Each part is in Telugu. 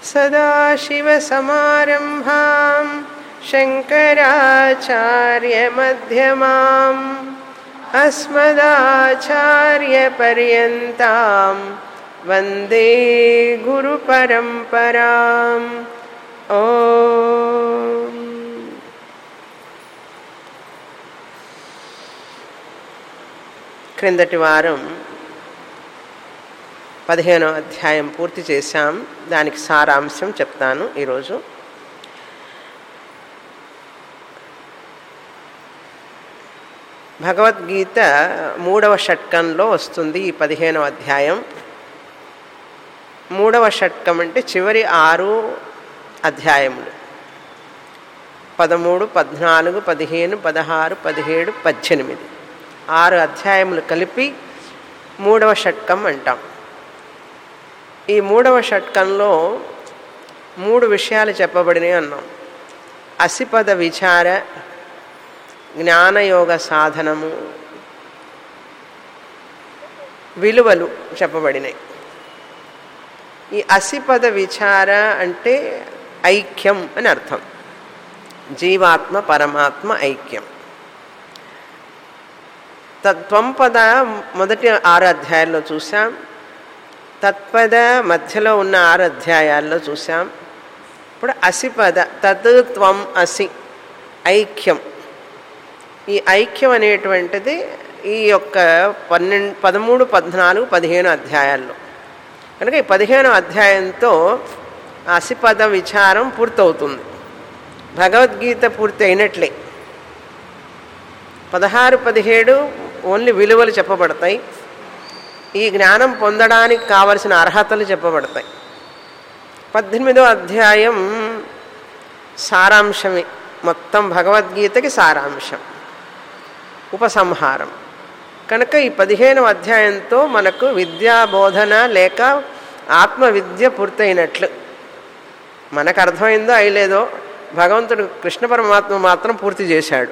सदाशिवसमारम्भां शङ्कराचार्यमध्यमाम् अस्मदाचार्यपर्यन्तां वन्दे गुरुपरम्पराम् ॐ క్రిందటి వారం పదిహేనో అధ్యాయం పూర్తి చేశాం దానికి సారాంశం చెప్తాను ఈరోజు భగవద్గీత మూడవ షట్కంలో వస్తుంది ఈ పదిహేనవ అధ్యాయం మూడవ షట్కం అంటే చివరి ఆరు అధ్యాయములు పదమూడు పద్నాలుగు పదిహేను పదహారు పదిహేడు పద్దెనిమిది ఆరు అధ్యాయములు కలిపి మూడవ షట్కం అంటాం ఈ మూడవ షట్కంలో మూడు విషయాలు చెప్పబడినాయి అన్నాం అసిపద విచార జ్ఞానయోగ సాధనము విలువలు చెప్పబడినాయి ఈ అసిపద విచార అంటే ఐక్యం అని అర్థం జీవాత్మ పరమాత్మ ఐక్యం తత్వంపద మొదటి ఆరు అధ్యాయాల్లో చూసాం తత్పద మధ్యలో ఉన్న ఆరు అధ్యాయాల్లో చూసాం ఇప్పుడు అసిపద తత్ త్వం అసి ఐక్యం ఈ ఐక్యం అనేటువంటిది ఈ యొక్క పన్నెండు పదమూడు పద్నాలుగు పదిహేను అధ్యాయాల్లో కనుక ఈ పదిహేను అధ్యాయంతో అసిపద విచారం పూర్తవుతుంది భగవద్గీత పూర్తి అయినట్లే పదహారు పదిహేడు ఓన్లీ విలువలు చెప్పబడతాయి ఈ జ్ఞానం పొందడానికి కావలసిన అర్హతలు చెప్పబడతాయి పద్దెనిమిదో అధ్యాయం సారాంశమే మొత్తం భగవద్గీతకి సారాంశం ఉపసంహారం కనుక ఈ పదిహేనవ అధ్యాయంతో మనకు విద్యా బోధన లేక ఆత్మవిద్య పూర్తయినట్లు మనకు అర్థమైందో అయ్యలేదో భగవంతుడు కృష్ణ పరమాత్మ మాత్రం పూర్తి చేశాడు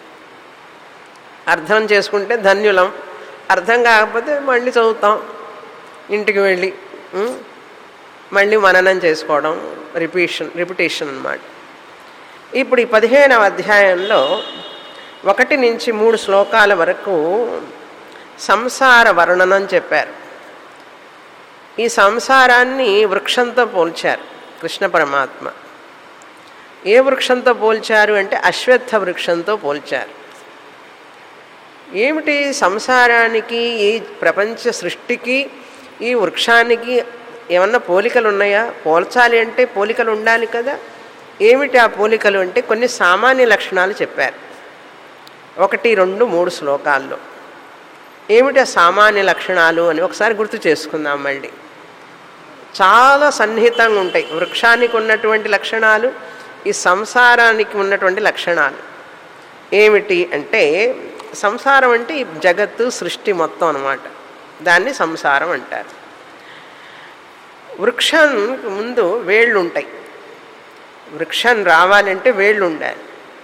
అర్థం చేసుకుంటే ధన్యులం అర్థం కాకపోతే మళ్ళీ చదువుతాం ఇంటికి వెళ్ళి మళ్ళీ మననం చేసుకోవడం రిపీషన్ రిపిటేషన్ అనమాట ఇప్పుడు ఈ పదిహేనవ అధ్యాయంలో ఒకటి నుంచి మూడు శ్లోకాల వరకు సంసార వర్ణనం చెప్పారు ఈ సంసారాన్ని వృక్షంతో పోల్చారు కృష్ణ పరమాత్మ ఏ వృక్షంతో పోల్చారు అంటే అశ్వత్థ వృక్షంతో పోల్చారు ఏమిటి సంసారానికి ఈ ప్రపంచ సృష్టికి ఈ వృక్షానికి ఏమన్నా పోలికలు ఉన్నాయా పోల్చాలి అంటే పోలికలు ఉండాలి కదా ఏమిటి ఆ పోలికలు అంటే కొన్ని సామాన్య లక్షణాలు చెప్పారు ఒకటి రెండు మూడు శ్లోకాల్లో ఏమిటి ఆ సామాన్య లక్షణాలు అని ఒకసారి గుర్తు చేసుకుందాం మళ్ళీ చాలా సన్నిహితంగా ఉంటాయి వృక్షానికి ఉన్నటువంటి లక్షణాలు ఈ సంసారానికి ఉన్నటువంటి లక్షణాలు ఏమిటి అంటే సంసారం అంటే ఈ జగత్తు సృష్టి మొత్తం అనమాట దాన్ని సంసారం అంటారు వృక్షం ముందు వేళ్ళు ఉంటాయి వృక్షం రావాలంటే వేళ్ళు ఉండాలి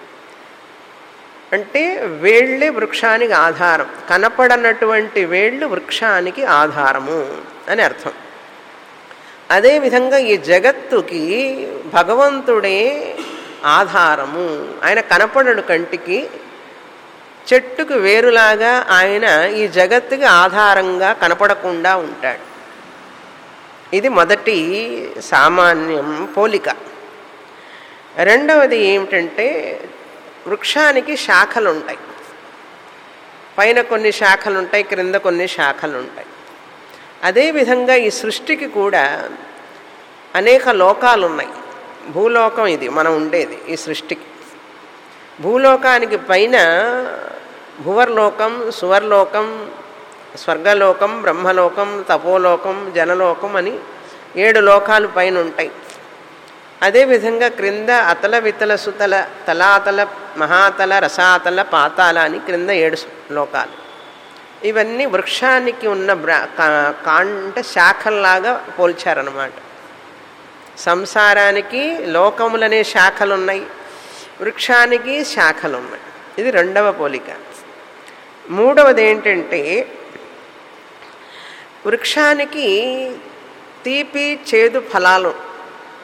అంటే వేళ్ళే వృక్షానికి ఆధారం కనపడనటువంటి వేళ్ళు వృక్షానికి ఆధారము అని అర్థం అదేవిధంగా ఈ జగత్తుకి భగవంతుడే ఆధారము ఆయన కనపడడు కంటికి చెట్టుకు వేరులాగా ఆయన ఈ జగత్తుకి ఆధారంగా కనపడకుండా ఉంటాడు ఇది మొదటి సామాన్యం పోలిక రెండవది ఏమిటంటే వృక్షానికి శాఖలు ఉంటాయి పైన కొన్ని శాఖలు ఉంటాయి క్రింద కొన్ని శాఖలు ఉంటాయి అదేవిధంగా ఈ సృష్టికి కూడా అనేక లోకాలు ఉన్నాయి భూలోకం ఇది మనం ఉండేది ఈ సృష్టికి భూలోకానికి పైన భువర్లోకం సువర్లోకం స్వర్గలోకం బ్రహ్మలోకం తపోలోకం జనలోకం అని ఏడు లోకాలు పైన ఉంటాయి అదేవిధంగా క్రింద అతల వితల సుతల తలాతల మహాతల రసాతల పాతాల అని క్రింద ఏడు లోకాలు ఇవన్నీ వృక్షానికి ఉన్న బ్రా కాంట శాఖల్లాగా పోల్చారనమాట సంసారానికి లోకములనే శాఖలు ఉన్నాయి వృక్షానికి శాఖలు ఉన్నాయి ఇది రెండవ పోలిక మూడవది ఏంటంటే వృక్షానికి తీపి చేదు ఫలాలు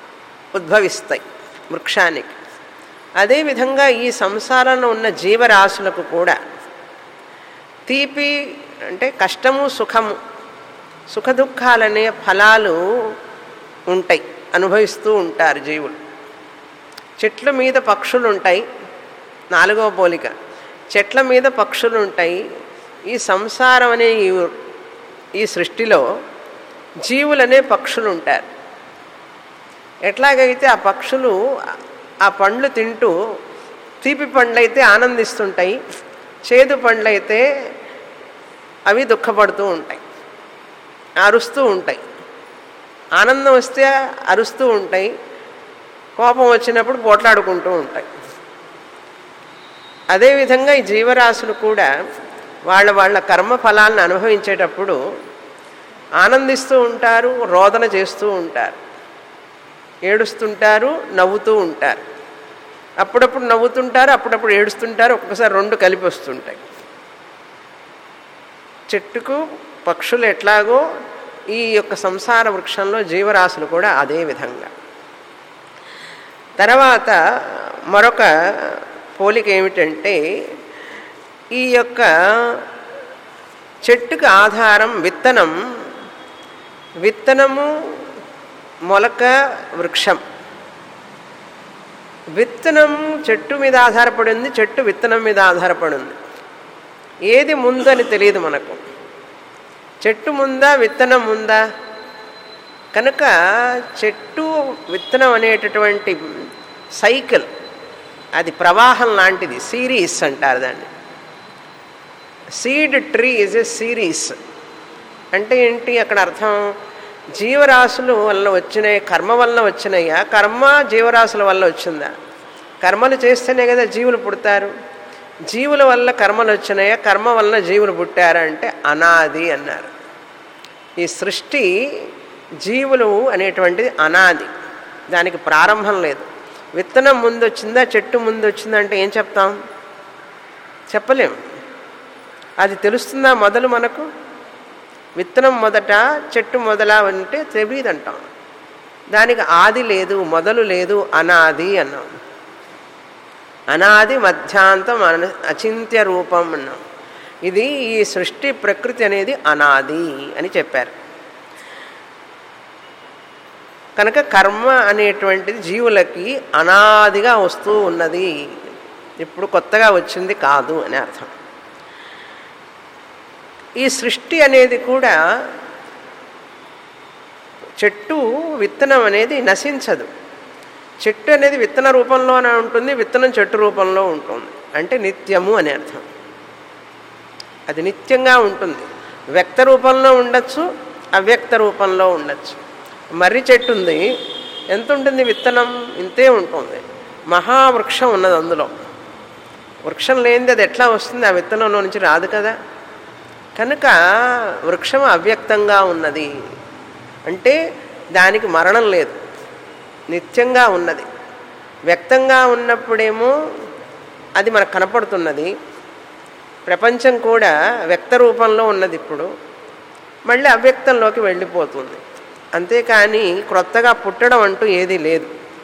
ఉద్భవిస్తాయి వృక్షానికి అదేవిధంగా ఈ సంసారంలో ఉన్న జీవరాశులకు కూడా తీపి అంటే కష్టము సుఖము సుఖదుఖాలనే ఫలాలు ఉంటాయి అనుభవిస్తూ ఉంటారు జీవులు చెట్ల మీద పక్షులు ఉంటాయి నాలుగవ పోలిక చెట్ల మీద పక్షులు ఉంటాయి ఈ సంసారం అనే ఈ ఈ సృష్టిలో జీవులనే పక్షులు ఉంటారు ఎట్లాగైతే ఆ పక్షులు ఆ పండ్లు తింటూ తీపి పండ్లైతే ఆనందిస్తుంటాయి చేదు పండ్లైతే అవి దుఃఖపడుతూ ఉంటాయి అరుస్తూ ఉంటాయి ఆనందం వస్తే అరుస్తూ ఉంటాయి కోపం వచ్చినప్పుడు పోట్లాడుకుంటూ ఉంటాయి అదేవిధంగా ఈ జీవరాశులు కూడా వాళ్ళ వాళ్ళ కర్మ ఫలాలను అనుభవించేటప్పుడు ఆనందిస్తూ ఉంటారు రోదన చేస్తూ ఉంటారు ఏడుస్తుంటారు నవ్వుతూ ఉంటారు అప్పుడప్పుడు నవ్వుతుంటారు అప్పుడప్పుడు ఏడుస్తుంటారు ఒక్కొక్కసారి రెండు కలిపి వస్తుంటాయి చెట్టుకు పక్షులు ఎట్లాగో ఈ యొక్క సంసార వృక్షంలో జీవరాశులు కూడా అదే విధంగా తర్వాత మరొక పోలిక ఏమిటంటే ఈ యొక్క చెట్టుకు ఆధారం విత్తనం విత్తనము మొలక వృక్షం విత్తనం చెట్టు మీద ఆధారపడి ఉంది చెట్టు విత్తనం మీద ఆధారపడి ఉంది ఏది ముందని తెలియదు మనకు చెట్టు ముందా విత్తనం ముందా కనుక చెట్టు విత్తనం అనేటటువంటి సైకిల్ అది ప్రవాహం లాంటిది సిరీస్ అంటారు దాన్ని seed tree is a series అంటే ఏంటి అక్కడ అర్థం జీవరాశుల వల్ల వచ్చినాయి కర్మ వల్ల వచ్చినాయా కర్మ జీవరాశుల వల్ల వచ్చిందా కర్మలు చేస్తేనే కదా జీవులు పుడతారు జీవుల వల్ల కర్మలు వచ్చినాయా కర్మ వల్ల జీవులు పుట్టారా అంటే అనాది అన్నారు ఈ సృష్టి జీవులు అనేటువంటిది అనాది దానికి ప్రారంభం లేదు విత్తనం ముందు వచ్చిందా చెట్టు ముందు వచ్చిందా అంటే ఏం చెప్తాం చెప్పలేం అది తెలుస్తుందా మొదలు మనకు విత్తనం మొదట చెట్టు మొదల అంటే తెలియదంటాం దానికి ఆది లేదు మొదలు లేదు అనాది అన్నాం అనాది మధ్యాంతం అన అచింత్య రూపం అన్నాం ఇది ఈ సృష్టి ప్రకృతి అనేది అనాది అని చెప్పారు కనుక కర్మ అనేటువంటిది జీవులకి అనాదిగా వస్తూ ఉన్నది ఇప్పుడు కొత్తగా వచ్చింది కాదు అని అర్థం ఈ సృష్టి అనేది కూడా చెట్టు విత్తనం అనేది నశించదు చెట్టు అనేది విత్తన రూపంలోనే ఉంటుంది విత్తనం చెట్టు రూపంలో ఉంటుంది అంటే నిత్యము అని అర్థం అది నిత్యంగా ఉంటుంది వ్యక్త రూపంలో ఉండొచ్చు అవ్యక్త రూపంలో ఉండొచ్చు మర్రి చెట్టు ఉంది ఎంత ఉంటుంది విత్తనం ఇంతే ఉంటుంది మహావృక్షం ఉన్నది అందులో వృక్షం లేనిది అది ఎట్లా వస్తుంది ఆ విత్తనంలో నుంచి రాదు కదా కనుక వృక్షం అవ్యక్తంగా ఉన్నది అంటే దానికి మరణం లేదు నిత్యంగా ఉన్నది వ్యక్తంగా ఉన్నప్పుడేమో అది మనకు కనపడుతున్నది ప్రపంచం కూడా వ్యక్త రూపంలో ఉన్నది ఇప్పుడు మళ్ళీ అవ్యక్తంలోకి వెళ్ళిపోతుంది అంతేకాని క్రొత్తగా పుట్టడం అంటూ ఏదీ లేదు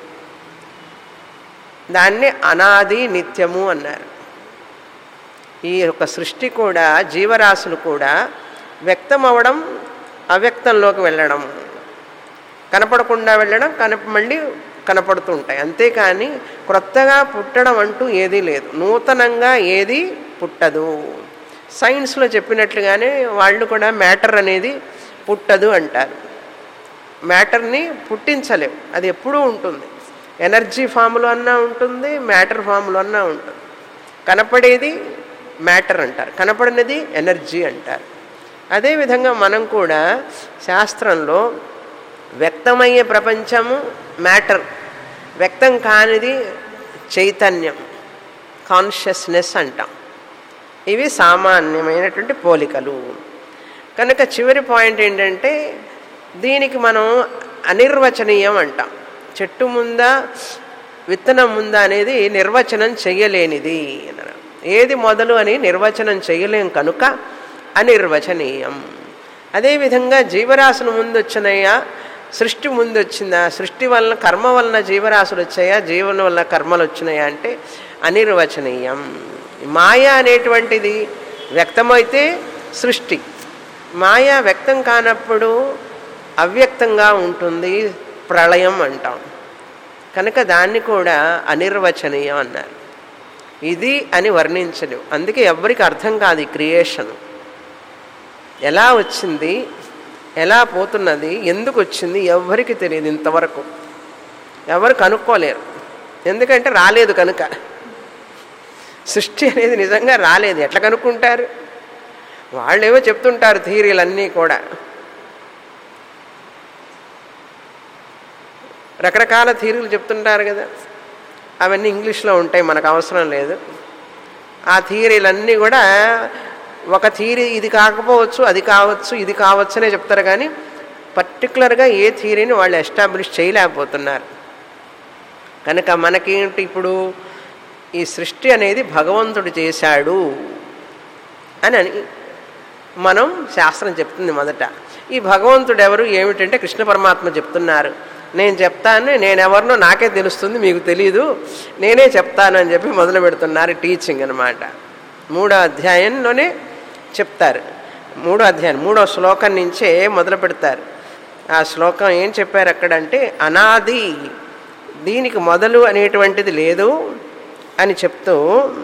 దాన్ని అనాది నిత్యము అన్నారు ఈ యొక్క సృష్టి కూడా జీవరాశులు కూడా వ్యక్తం అవ్వడం అవ్యక్తంలోకి వెళ్ళడం కనపడకుండా వెళ్ళడం కన మళ్ళీ కనపడుతుంటాయి అంతేకాని క్రొత్తగా పుట్టడం అంటూ ఏదీ లేదు నూతనంగా ఏది పుట్టదు సైన్స్లో చెప్పినట్లుగానే వాళ్ళు కూడా మ్యాటర్ అనేది పుట్టదు అంటారు మ్యాటర్ని పుట్టించలేవు అది ఎప్పుడూ ఉంటుంది ఎనర్జీ ఫామ్లో అన్నా ఉంటుంది మ్యాటర్ ఫామ్లో అన్నా ఉంటుంది కనపడేది మ్యాటర్ అంటారు కనపడినది ఎనర్జీ అంటారు అదేవిధంగా మనం కూడా శాస్త్రంలో వ్యక్తమయ్యే ప్రపంచము మ్యాటర్ వ్యక్తం కానిది చైతన్యం కాన్షియస్నెస్ అంటాం ఇవి సామాన్యమైనటువంటి పోలికలు కనుక చివరి పాయింట్ ఏంటంటే దీనికి మనం అనిర్వచనీయం అంటాం చెట్టు ముందా విత్తనం ముందా అనేది నిర్వచనం చెయ్యలేనిది అన్నారు ఏది మొదలు అని నిర్వచనం చేయలేం కనుక అనిర్వచనీయం అదేవిధంగా జీవరాశులు ముందు వచ్చినాయా సృష్టి ముందు వచ్చిందా సృష్టి వలన కర్మ వలన జీవరాశులు వచ్చాయా జీవన వలన కర్మలు వచ్చినాయా అంటే అనిర్వచనీయం మాయ అనేటువంటిది వ్యక్తమైతే సృష్టి మాయ వ్యక్తం కానప్పుడు అవ్యక్తంగా ఉంటుంది ప్రళయం అంటాం కనుక దాన్ని కూడా అనిర్వచనీయం అన్నారు ఇది అని వర్ణించలేవు అందుకే ఎవ్వరికి అర్థం కాదు ఈ క్రియేషన్ ఎలా వచ్చింది ఎలా పోతున్నది ఎందుకు వచ్చింది ఎవ్వరికి తెలియదు ఇంతవరకు ఎవరు కనుక్కోలేరు ఎందుకంటే రాలేదు కనుక సృష్టి అనేది నిజంగా రాలేదు ఎట్లా కనుక్కుంటారు వాళ్ళేవో చెప్తుంటారు థీరీలన్నీ కూడా రకరకాల థీరీలు చెప్తుంటారు కదా అవన్నీ ఇంగ్లీష్లో ఉంటాయి మనకు అవసరం లేదు ఆ థియరీలన్నీ కూడా ఒక థియరీ ఇది కాకపోవచ్చు అది కావచ్చు ఇది కావచ్చు అనే చెప్తారు కానీ పర్టికులర్గా ఏ థియరీని వాళ్ళు ఎస్టాబ్లిష్ చేయలేకపోతున్నారు కనుక మనకేంటి ఇప్పుడు ఈ సృష్టి అనేది భగవంతుడు చేశాడు అని అని మనం శాస్త్రం చెప్తుంది మొదట ఈ భగవంతుడు ఎవరు ఏమిటంటే కృష్ణ పరమాత్మ చెప్తున్నారు నేను చెప్తాను నేనెవరినో నాకే తెలుస్తుంది మీకు తెలీదు నేనే చెప్తాను అని చెప్పి మొదలు పెడుతున్నారు టీచింగ్ అనమాట మూడో అధ్యాయంలోనే చెప్తారు మూడో అధ్యాయం మూడో శ్లోకం నుంచే మొదలు పెడతారు ఆ శ్లోకం ఏం చెప్పారు అక్కడంటే అనాది దీనికి మొదలు అనేటువంటిది లేదు అని చెప్తూ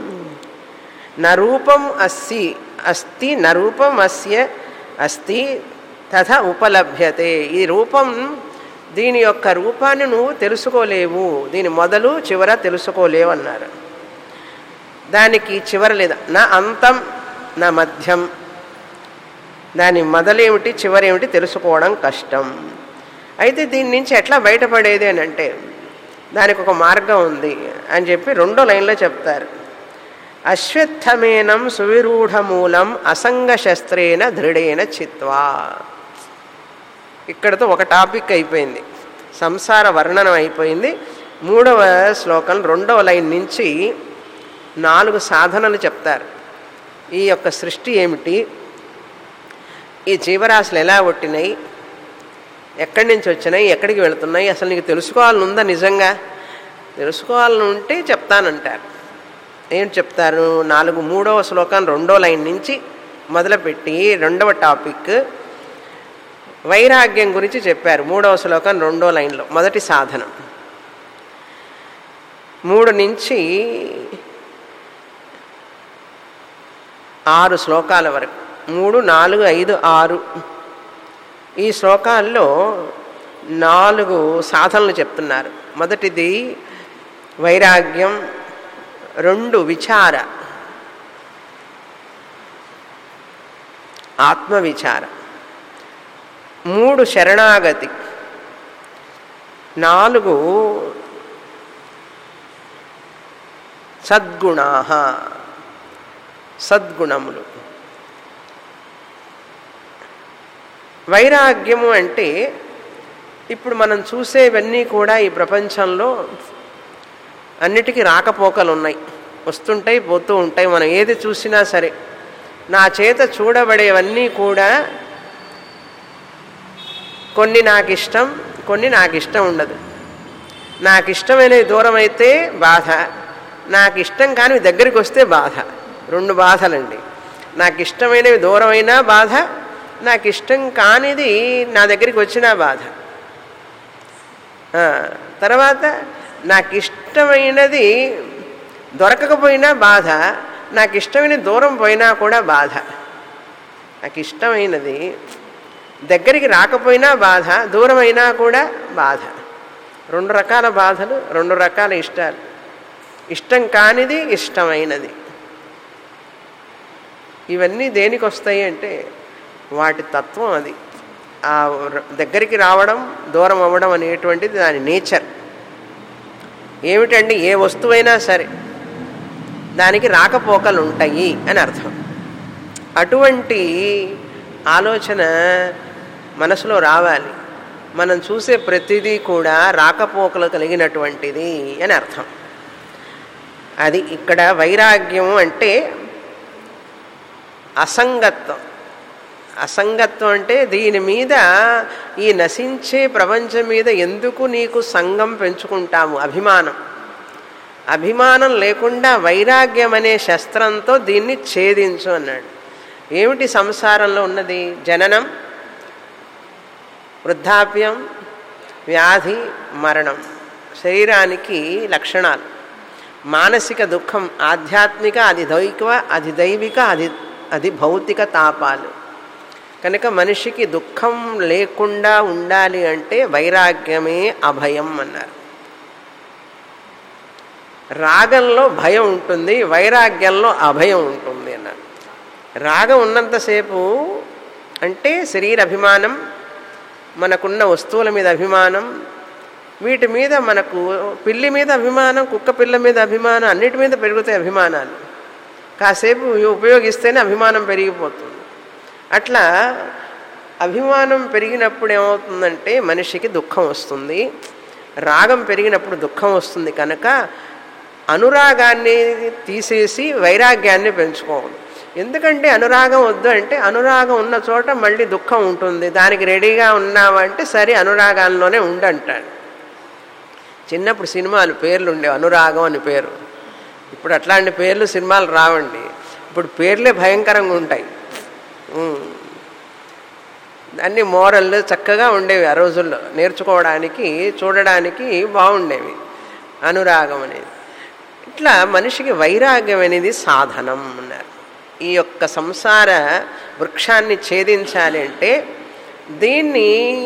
నరూపం అస్సి అస్తి నరూపం అస్య అస్తి తథ ఉపలభ్యతే ఈ రూపం దీని యొక్క రూపాన్ని నువ్వు తెలుసుకోలేవు దీని మొదలు చివర తెలుసుకోలేవు అన్నారు దానికి చివర లేదా నా అంతం నా మధ్యం దాని మొదలేమిటి చివరేమిటి తెలుసుకోవడం కష్టం అయితే దీని నుంచి ఎట్లా బయటపడేది అని అంటే దానికి ఒక మార్గం ఉంది అని చెప్పి రెండో లైన్లో చెప్తారు అశ్వత్థమేనం సువిరూఢమూలం అసంగశస్త్రేణ దృఢేన చిత్వా ఇక్కడతో ఒక టాపిక్ అయిపోయింది సంసార వర్ణనం అయిపోయింది మూడవ శ్లోకం రెండవ లైన్ నుంచి నాలుగు సాధనలు చెప్తారు ఈ యొక్క సృష్టి ఏమిటి ఈ జీవరాశులు ఎలా పుట్టినాయి ఎక్కడి నుంచి వచ్చినాయి ఎక్కడికి వెళుతున్నాయి అసలు నీకు తెలుసుకోవాలని ఉందా నిజంగా తెలుసుకోవాలని ఉంటే చెప్తానంటారు ఏం చెప్తారు నాలుగు మూడవ శ్లోకం రెండో లైన్ నుంచి మొదలుపెట్టి రెండవ టాపిక్ వైరాగ్యం గురించి చెప్పారు మూడవ శ్లోకం రెండో లైన్లో మొదటి సాధనం మూడు నుంచి ఆరు శ్లోకాల వరకు మూడు నాలుగు ఐదు ఆరు ఈ శ్లోకాల్లో నాలుగు సాధనలు చెప్తున్నారు మొదటిది వైరాగ్యం రెండు విచార ఆత్మవిచార మూడు శరణాగతి నాలుగు సద్గుణా సద్గుణములు వైరాగ్యము అంటే ఇప్పుడు మనం చూసేవన్నీ కూడా ఈ ప్రపంచంలో అన్నిటికీ రాకపోకలు ఉన్నాయి వస్తుంటాయి పోతూ ఉంటాయి మనం ఏది చూసినా సరే నా చేత చూడబడేవన్నీ కూడా కొన్ని నాకు ఇష్టం కొన్ని నాకు ఇష్టం ఉండదు నాకు ఇష్టమైనవి దూరం అయితే బాధ నాకు ఇష్టం కాని దగ్గరికి వస్తే బాధ రెండు బాధలండి నాకు ఇష్టమైనవి దూరమైనా బాధ నాకు ఇష్టం కానిది నా దగ్గరికి వచ్చినా బాధ తర్వాత నాకు ఇష్టమైనది దొరకకపోయినా బాధ నాకు ఇష్టమైన దూరం పోయినా కూడా బాధ నాకు ఇష్టమైనది దగ్గరికి రాకపోయినా బాధ దూరమైనా కూడా బాధ రెండు రకాల బాధలు రెండు రకాల ఇష్టాలు ఇష్టం కానిది ఇష్టమైనది ఇవన్నీ దేనికి వస్తాయి అంటే వాటి తత్వం అది ఆ దగ్గరికి రావడం దూరం అవ్వడం అనేటువంటిది దాని నేచర్ ఏమిటండి ఏ వస్తువైనా సరే దానికి రాకపోకలు ఉంటాయి అని అర్థం అటువంటి ఆలోచన మనసులో రావాలి మనం చూసే ప్రతిదీ కూడా రాకపోకలు కలిగినటువంటిది అని అర్థం అది ఇక్కడ వైరాగ్యము అంటే అసంగత్వం అసంగత్వం అంటే దీని మీద ఈ నశించే ప్రపంచం మీద ఎందుకు నీకు సంఘం పెంచుకుంటాము అభిమానం అభిమానం లేకుండా వైరాగ్యం అనే శస్త్రంతో దీన్ని ఛేదించు అన్నాడు ఏమిటి సంసారంలో ఉన్నది జననం వృద్ధాప్యం వ్యాధి మరణం శరీరానికి లక్షణాలు మానసిక దుఃఖం ఆధ్యాత్మిక అది దైవిక అది దైవిక అది అది భౌతిక తాపాలు కనుక మనిషికి దుఃఖం లేకుండా ఉండాలి అంటే వైరాగ్యమే అభయం అన్నారు రాగంలో భయం ఉంటుంది వైరాగ్యంలో అభయం ఉంటుంది అన్నారు రాగం ఉన్నంతసేపు అంటే శరీర అభిమానం మనకున్న వస్తువుల మీద అభిమానం వీటి మీద మనకు పిల్లి మీద అభిమానం కుక్క పిల్ల మీద అభిమానం అన్నిటి మీద పెరుగుతాయి అభిమానాలు కాసేపు ఉపయోగిస్తేనే అభిమానం పెరిగిపోతుంది అట్లా అభిమానం పెరిగినప్పుడు ఏమవుతుందంటే మనిషికి దుఃఖం వస్తుంది రాగం పెరిగినప్పుడు దుఃఖం వస్తుంది కనుక అనురాగాన్ని తీసేసి వైరాగ్యాన్ని పెంచుకోవాలి ఎందుకంటే అనురాగం వద్దు అంటే అనురాగం ఉన్న చోట మళ్ళీ దుఃఖం ఉంటుంది దానికి రెడీగా ఉన్నావంటే సరే అనురాగాల్లోనే ఉండంటాడు చిన్నప్పుడు సినిమాలు పేర్లు ఉండేవి అనురాగం అని పేరు ఇప్పుడు అట్లాంటి పేర్లు సినిమాలు రావండి ఇప్పుడు పేర్లే భయంకరంగా ఉంటాయి ఉమ్. అన్ని మోరల్ చక్కగా ఉండేవి ఆ రోజుల్లో నేర్చుకోవడానికి చూడడానికి బాగుండేవి అనురాగం అనేది ఇట్లా మనిషికి వైరాగ్యం అనేది సాధనం అన్నారు ఈ యొక్క సంసార వృక్షాన్ని ఛేదించాలి అంటే దీన్ని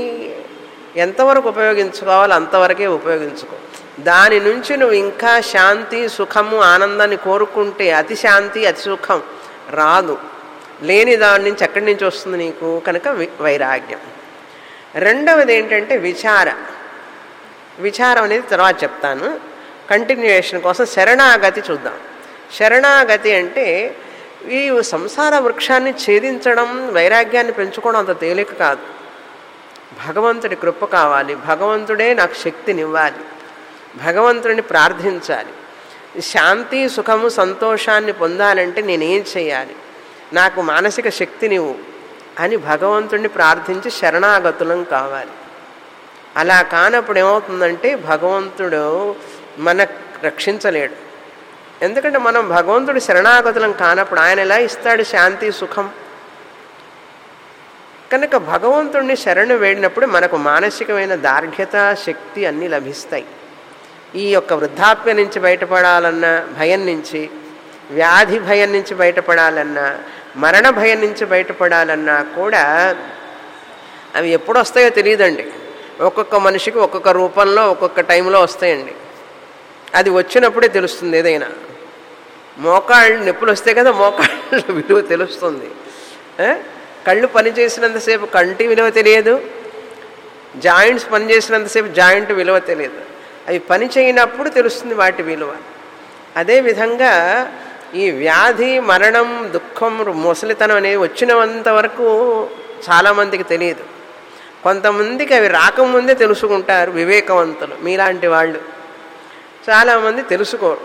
ఎంతవరకు ఉపయోగించుకోవాలో అంతవరకే ఉపయోగించుకో దాని నుంచి నువ్వు ఇంకా శాంతి సుఖము ఆనందాన్ని కోరుకుంటే అతి శాంతి అతి సుఖం రాదు లేని దాని నుంచి ఎక్కడి నుంచి వస్తుంది నీకు కనుక వి- వైరాగ్యం రెండవది ఏంటంటే విచార విచారం అనేది తర్వాత చెప్తాను కంటిన్యూయేషన్ కోసం శరణాగతి చూద్దాం శరణాగతి అంటే ఈ సంసార వృక్షాన్ని ఛేదించడం వైరాగ్యాన్ని పెంచుకోవడం అంత తేలిక కాదు భగవంతుడి కృప కావాలి భగవంతుడే నాకు శక్తినివ్వాలి భగవంతుడిని ప్రార్థించాలి శాంతి సుఖము సంతోషాన్ని పొందాలంటే నేనేం చేయాలి నాకు మానసిక శక్తినివ్వు అని భగవంతుడిని ప్రార్థించి శరణాగతులం కావాలి అలా కానప్పుడు ఏమవుతుందంటే భగవంతుడు మన రక్షించలేడు ఎందుకంటే మనం భగవంతుడి శరణాగతులం కానప్పుడు ఆయన ఎలా ఇస్తాడు శాంతి సుఖం కనుక భగవంతుడిని శరణు వేడినప్పుడు మనకు మానసికమైన దార్ఢ్యత శక్తి అన్నీ లభిస్తాయి ఈ యొక్క వృద్ధాప్యం నుంచి బయటపడాలన్నా భయం నుంచి వ్యాధి భయం నుంచి బయటపడాలన్నా మరణ భయం నుంచి బయటపడాలన్నా కూడా అవి ఎప్పుడు వస్తాయో తెలియదండి ఒక్కొక్క మనిషికి ఒక్కొక్క రూపంలో ఒక్కొక్క టైంలో వస్తాయండి అది వచ్చినప్పుడే తెలుస్తుంది ఏదైనా మోకాళ్ళు నొప్పులు వస్తే కదా మోకాళ్ళ విలువ తెలుస్తుంది ఏ? కళ్ళు పనిచేసినంతసేపు కంటి విలువ తెలియదు జాయింట్స్ పనిచేసినంతసేపు జాయింట్ విలువ తెలియదు అవి పని చేయనప్పుడు తెలుస్తుంది వాటి విలువ అదేవిధంగా ఈ వ్యాధి మరణం దుఃఖం ముసలితనం అనేవి వచ్చినంత వరకు చాలామందికి తెలియదు కొంతమందికి అవి రాకముందే తెలుసుకుంటారు వివేకవంతులు మీలాంటి వాళ్ళు చాలామంది తెలుసుకోరు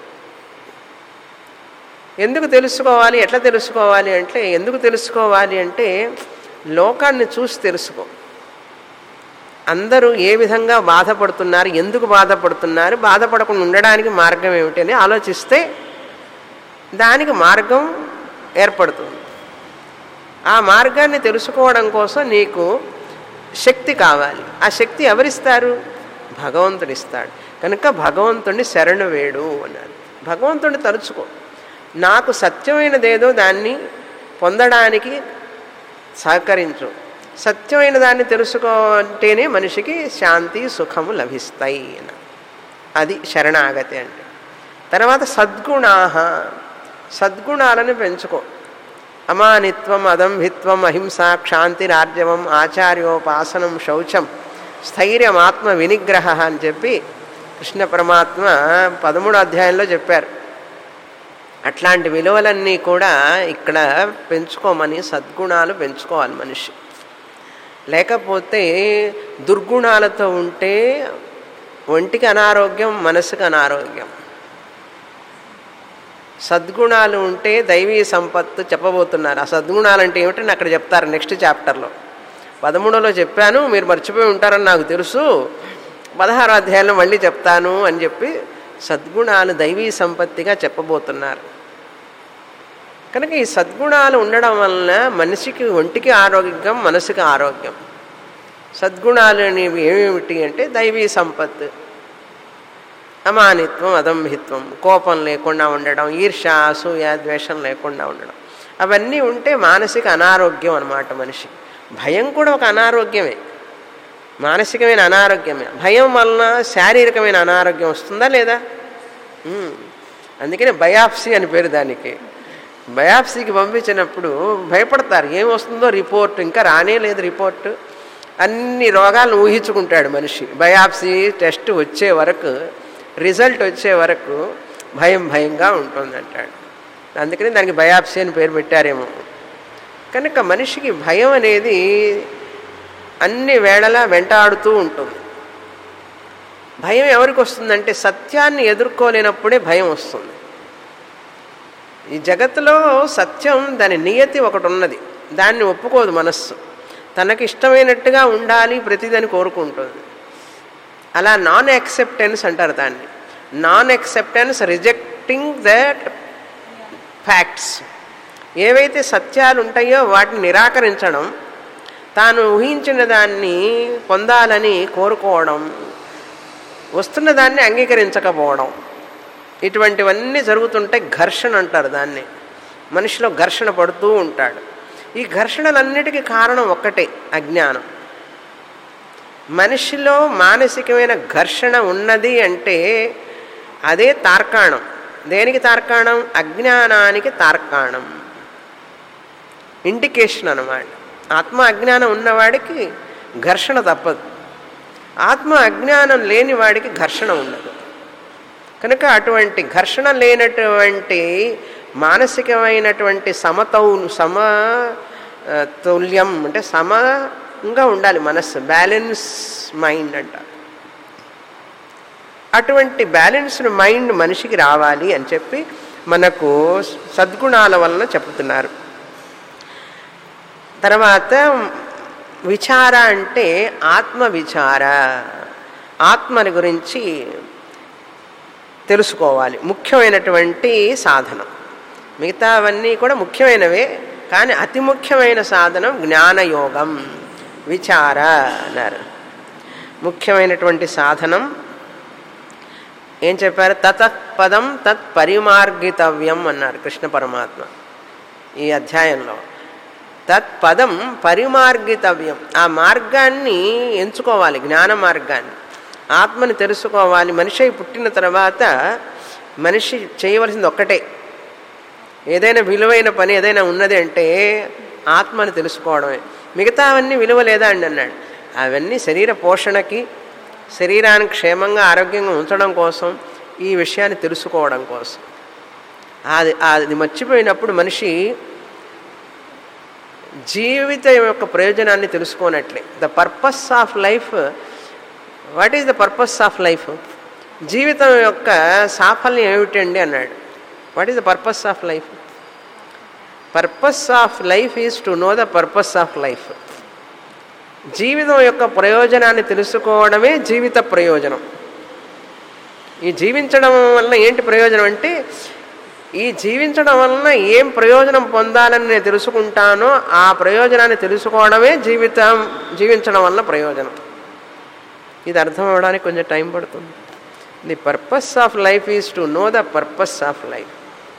ఎందుకు తెలుసుకోవాలి ఎట్లా తెలుసుకోవాలి అంటే ఎందుకు తెలుసుకోవాలి అంటే లోకాన్ని చూసి తెలుసుకో అందరూ ఏ విధంగా బాధపడుతున్నారు ఎందుకు బాధపడుతున్నారు బాధపడకుండా ఉండడానికి మార్గం ఏమిటి అని ఆలోచిస్తే దానికి మార్గం ఏర్పడుతుంది ఆ మార్గాన్ని తెలుసుకోవడం కోసం నీకు శక్తి కావాలి ఆ శక్తి ఎవరిస్తారు భగవంతుడు ఇస్తాడు కనుక భగవంతుడిని శరణు వేడు అన్నాడు భగవంతుడిని తలుచుకో నాకు సత్యమైనదేదో దాన్ని పొందడానికి సహకరించు సత్యమైన దాన్ని తెలుసుకుంటేనే మనిషికి శాంతి సుఖము లభిస్తాయి అన్న అది శరణాగతి అంటే తర్వాత సద్గుణాహ సద్గుణాలను పెంచుకో అమానిత్వం అదంభిత్వం అహింస క్షాంతిరార్జవం ఆచార్యోపాసనం శౌచం స్థైర్యం ఆత్మ వినిగ్రహ అని చెప్పి కృష్ణ పరమాత్మ పదమూడో అధ్యాయంలో చెప్పారు అట్లాంటి విలువలన్నీ కూడా ఇక్కడ పెంచుకోమని సద్గుణాలు పెంచుకోవాలి మనిషి లేకపోతే దుర్గుణాలతో ఉంటే ఒంటికి అనారోగ్యం మనసుకు అనారోగ్యం సద్గుణాలు ఉంటే దైవీ సంపత్తు చెప్పబోతున్నారు ఆ సద్గుణాలు అంటే ఏమిటని అక్కడ చెప్తారు నెక్స్ట్ చాప్టర్లో పదమూడులో చెప్పాను మీరు మర్చిపోయి ఉంటారని నాకు తెలుసు పదహారో అధ్యాయంలో మళ్ళీ చెప్తాను అని చెప్పి సద్గుణాలు దైవీ సంపత్తిగా చెప్పబోతున్నారు కనుక ఈ సద్గుణాలు ఉండడం వలన మనిషికి ఒంటికి ఆరోగ్యం మనసుకి ఆరోగ్యం సద్గుణాలు అనేవి ఏమిటి అంటే దైవీ సంపత్తు అమానిత్వం అదంహిత్వం కోపం లేకుండా ఉండడం ఈర్ష అసూయ ద్వేషం లేకుండా ఉండడం అవన్నీ ఉంటే మానసిక అనారోగ్యం అన్నమాట మనిషి భయం కూడా ఒక అనారోగ్యమే మానసికమైన అనారోగ్యమే భయం వలన శారీరకమైన అనారోగ్యం వస్తుందా లేదా ఉమ్. అందుకనే బయాప్సీ అని పేరు దానికి బయాప్సీకి పంపించినప్పుడు భయపడతారు ఏం వస్తుందో రిపోర్ట్ ఇంకా రానే లేదు రిపోర్ట్ అన్ని రోగాలను ఊహించుకుంటాడు మనిషి బయాప్సీ టెస్ట్ వచ్చే వరకు రిజల్ట్ వచ్చే వరకు భయం భయంగా ఉంటుంది అంటాడు అందుకని దానికి బయాప్సీ అని పేరు పెట్టారేమో కనుక మనిషికి భయం అనేది అన్ని వేళలా వెంటాడుతూ ఉంటుంది భయం ఎవరికి వస్తుందంటే సత్యాన్ని ఎదుర్కోలేనప్పుడే భయం వస్తుంది ఈ జగత్తులో సత్యం దాని నియతి ఒకటి ఉన్నది దాన్ని ఒప్పుకోదు మనస్సు తనకి ఇష్టమైనట్టుగా ఉండాలి ప్రతిదని కోరుకుంటుంది అలా నాన్ యాక్సెప్టెన్స్ అంటారు దాన్ని non acceptance rejecting that facts ఏవైతే సత్యాలు ఉంటాయో వాటిని నిరాకరించడం తాను ఊహించిన దాన్ని పొందాలని కోరుకోవడం వస్తున్న దాన్ని అంగీకరించకపోవడం ఇటువంటివన్నీ జరుగుతుంటే ఘర్షణ అంటారు దాన్ని మనిషిలో ఘర్షణ పడుతూ ఉంటాడు ఈ ఘర్షణలన్నిటికీ కారణం ఒక్కటే అజ్ఞానం మనిషిలో మానసికమైన ఘర్షణ ఉన్నది అంటే అదే తార్కాణం దేనికి తార్కాణం అజ్ఞానానికి తార్కాణం ఇండికేషన్ అన్నమాట ఆత్మ అజ్ఞానం ఉన్నవాడికి ఘర్షణ తప్పదు ఆత్మ అజ్ఞానం లేని వాడికి ఘర్షణ ఉండదు కనుక అటువంటి ఘర్షణ లేనటువంటి మానసికమైనటువంటి సమతౌ సమ ఆ, తుల్యం అంటే సమంగా ఉండాలి మనస్సు బ్యాలెన్స్ మైండ్ అంట అటువంటి బ్యాలెన్స్డ్ మైండ్ మనిషికి రావాలి అని చెప్పి మనకు సద్గుణాల వలన చెప్తున్నారు తర్వాత విచార అంటే ఆత్మ విచార ఆత్మని గురించి తెలుసుకోవాలి ముఖ్యమైనటువంటి సాధనం మిగతావన్నీ కూడా ముఖ్యమైనవే కానీ అతి ముఖ్యమైన సాధనం జ్ఞానయోగం విచార అన్నారు ముఖ్యమైనటువంటి సాధనం ఏం చెప్పారు తతపదం తత్ పరిమార్గితవ్యం అన్నారు కృష్ణ పరమాత్మ ఈ అధ్యాయంలో తత్పదం పరిమార్గితవ్యం ఆ మార్గాన్ని ఎంచుకోవాలి జ్ఞాన మార్గాన్ని ఆత్మని తెలుసుకోవాలి మనిషి అయి పుట్టిన తర్వాత మనిషి చేయవలసింది ఒక్కటే ఏదైనా విలువైన పని ఏదైనా ఉన్నది అంటే ఆత్మని తెలుసుకోవడమే మిగతా అవన్నీ విలువ లేదా అండి అన్నాడు అవన్నీ శరీర పోషణకి శరీరాన్ని క్షేమంగా ఆరోగ్యంగా ఉంచడం కోసం ఈ విషయాన్ని తెలుసుకోవడం కోసం అది అది మర్చిపోయినప్పుడు మనిషి జీవితం యొక్క ప్రయోజనాన్ని తెలుసుకోనట్లే the purpose of life what is the purpose of life జీవితం యొక్క సాఫల్యం ఏమిటండి అన్నాడు what is the purpose of life purpose of life is to know the purpose of life జీవితం యొక్క ప్రయోజనాన్ని తెలుసుకోవడమే జీవిత ప్రయోజనం ఈ జీవించడం వలన ఏంటి ప్రయోజనం అంటే ఈ జీవించడం వలన ఏం ప్రయోజనం పొందాలని నేను తెలుసుకుంటానో ఆ ప్రయోజనాన్ని తెలుసుకోవడమే జీవితం జీవించడం వలన ప్రయోజనం ఇది అర్థం అవ్వడానికి కొంచెం టైం పడుతుంది the purpose of life is to know the purpose of life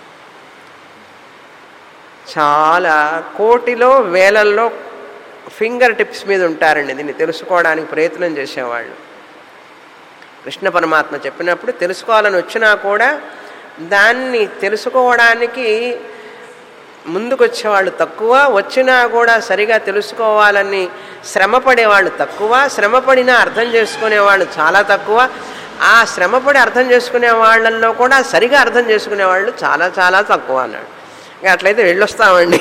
చాలా కోటిలో వేలల్లో ఫింగర్ టిప్స్ మీద ఉంటారండి దీన్ని తెలుసుకోవడానికి ప్రయత్నం చేసేవాళ్ళు కృష్ణ పరమాత్మ చెప్పినప్పుడు తెలుసుకోవాలని వచ్చినా కూడా దాన్ని తెలుసుకోవడానికి ముందుకొచ్చేవాళ్ళు తక్కువ వచ్చినా కూడా సరిగా తెలుసుకోవాలని శ్రమపడేవాళ్ళు తక్కువ శ్రమపడినా అర్థం చేసుకునేవాళ్ళు చాలా తక్కువ ఆ శ్రమపడి అర్థం చేసుకునే వాళ్ళల్లో కూడా సరిగా అర్థం చేసుకునే వాళ్ళు చాలా చాలా తక్కువ అన్నాడు ఇంకా అట్లయితే వెళ్ళొస్తామండి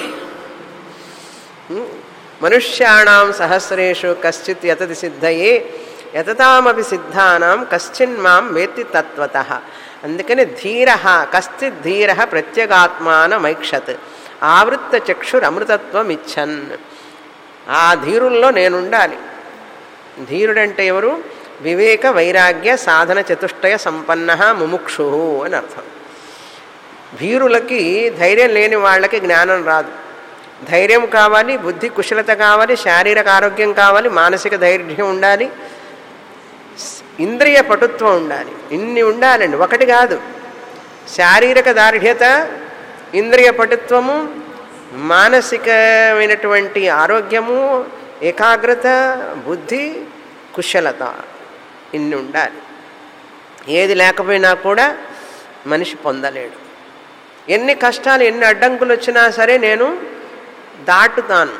మనుష్యాణం సహస్రేషు కశ్చిత్ యతది సిద్ధయే యతతామపి సిద్ధానాం కశ్చిన్ మాం వేత్తి తత్వత అందుకని ధీర కశ్చిత్ ధీర ప్రత్యేగాత్మానమైక్షత్ ఆవృత్త చక్షురమృతత్వం ఇచ్చన్ ఆ ధీరుల్లో నేనుండాలి ధీరుడంటే ఎవరు వివేక వైరాగ్య సాధన చతుష్టయ సంపన్న ముముక్షు అని అర్థం ధీరులకి ధైర్యం లేని వాళ్ళకి జ్ఞానం రాదు ధైర్యం కావాలి బుద్ధి కుశలత కావాలి శారీరక ఆరోగ్యం కావాలి మానసిక ధైర్యం ఉండాలి ఇంద్రియ పటుత్వం ఉండాలి ఇన్ని ఉండాలండి ఒకటి కాదు శారీరక దార్ఢ్యత ఇంద్రియ పటుత్వము మానసికమైనటువంటి ఆరోగ్యము ఏకాగ్రత బుద్ధి కుశలత ఇన్ని ఉండాలి ఏది లేకపోయినా కూడా మనిషి పొందలేడు ఎన్ని కష్టాలు ఎన్ని అడ్డంకులు వచ్చినా సరే నేను దాటుతాను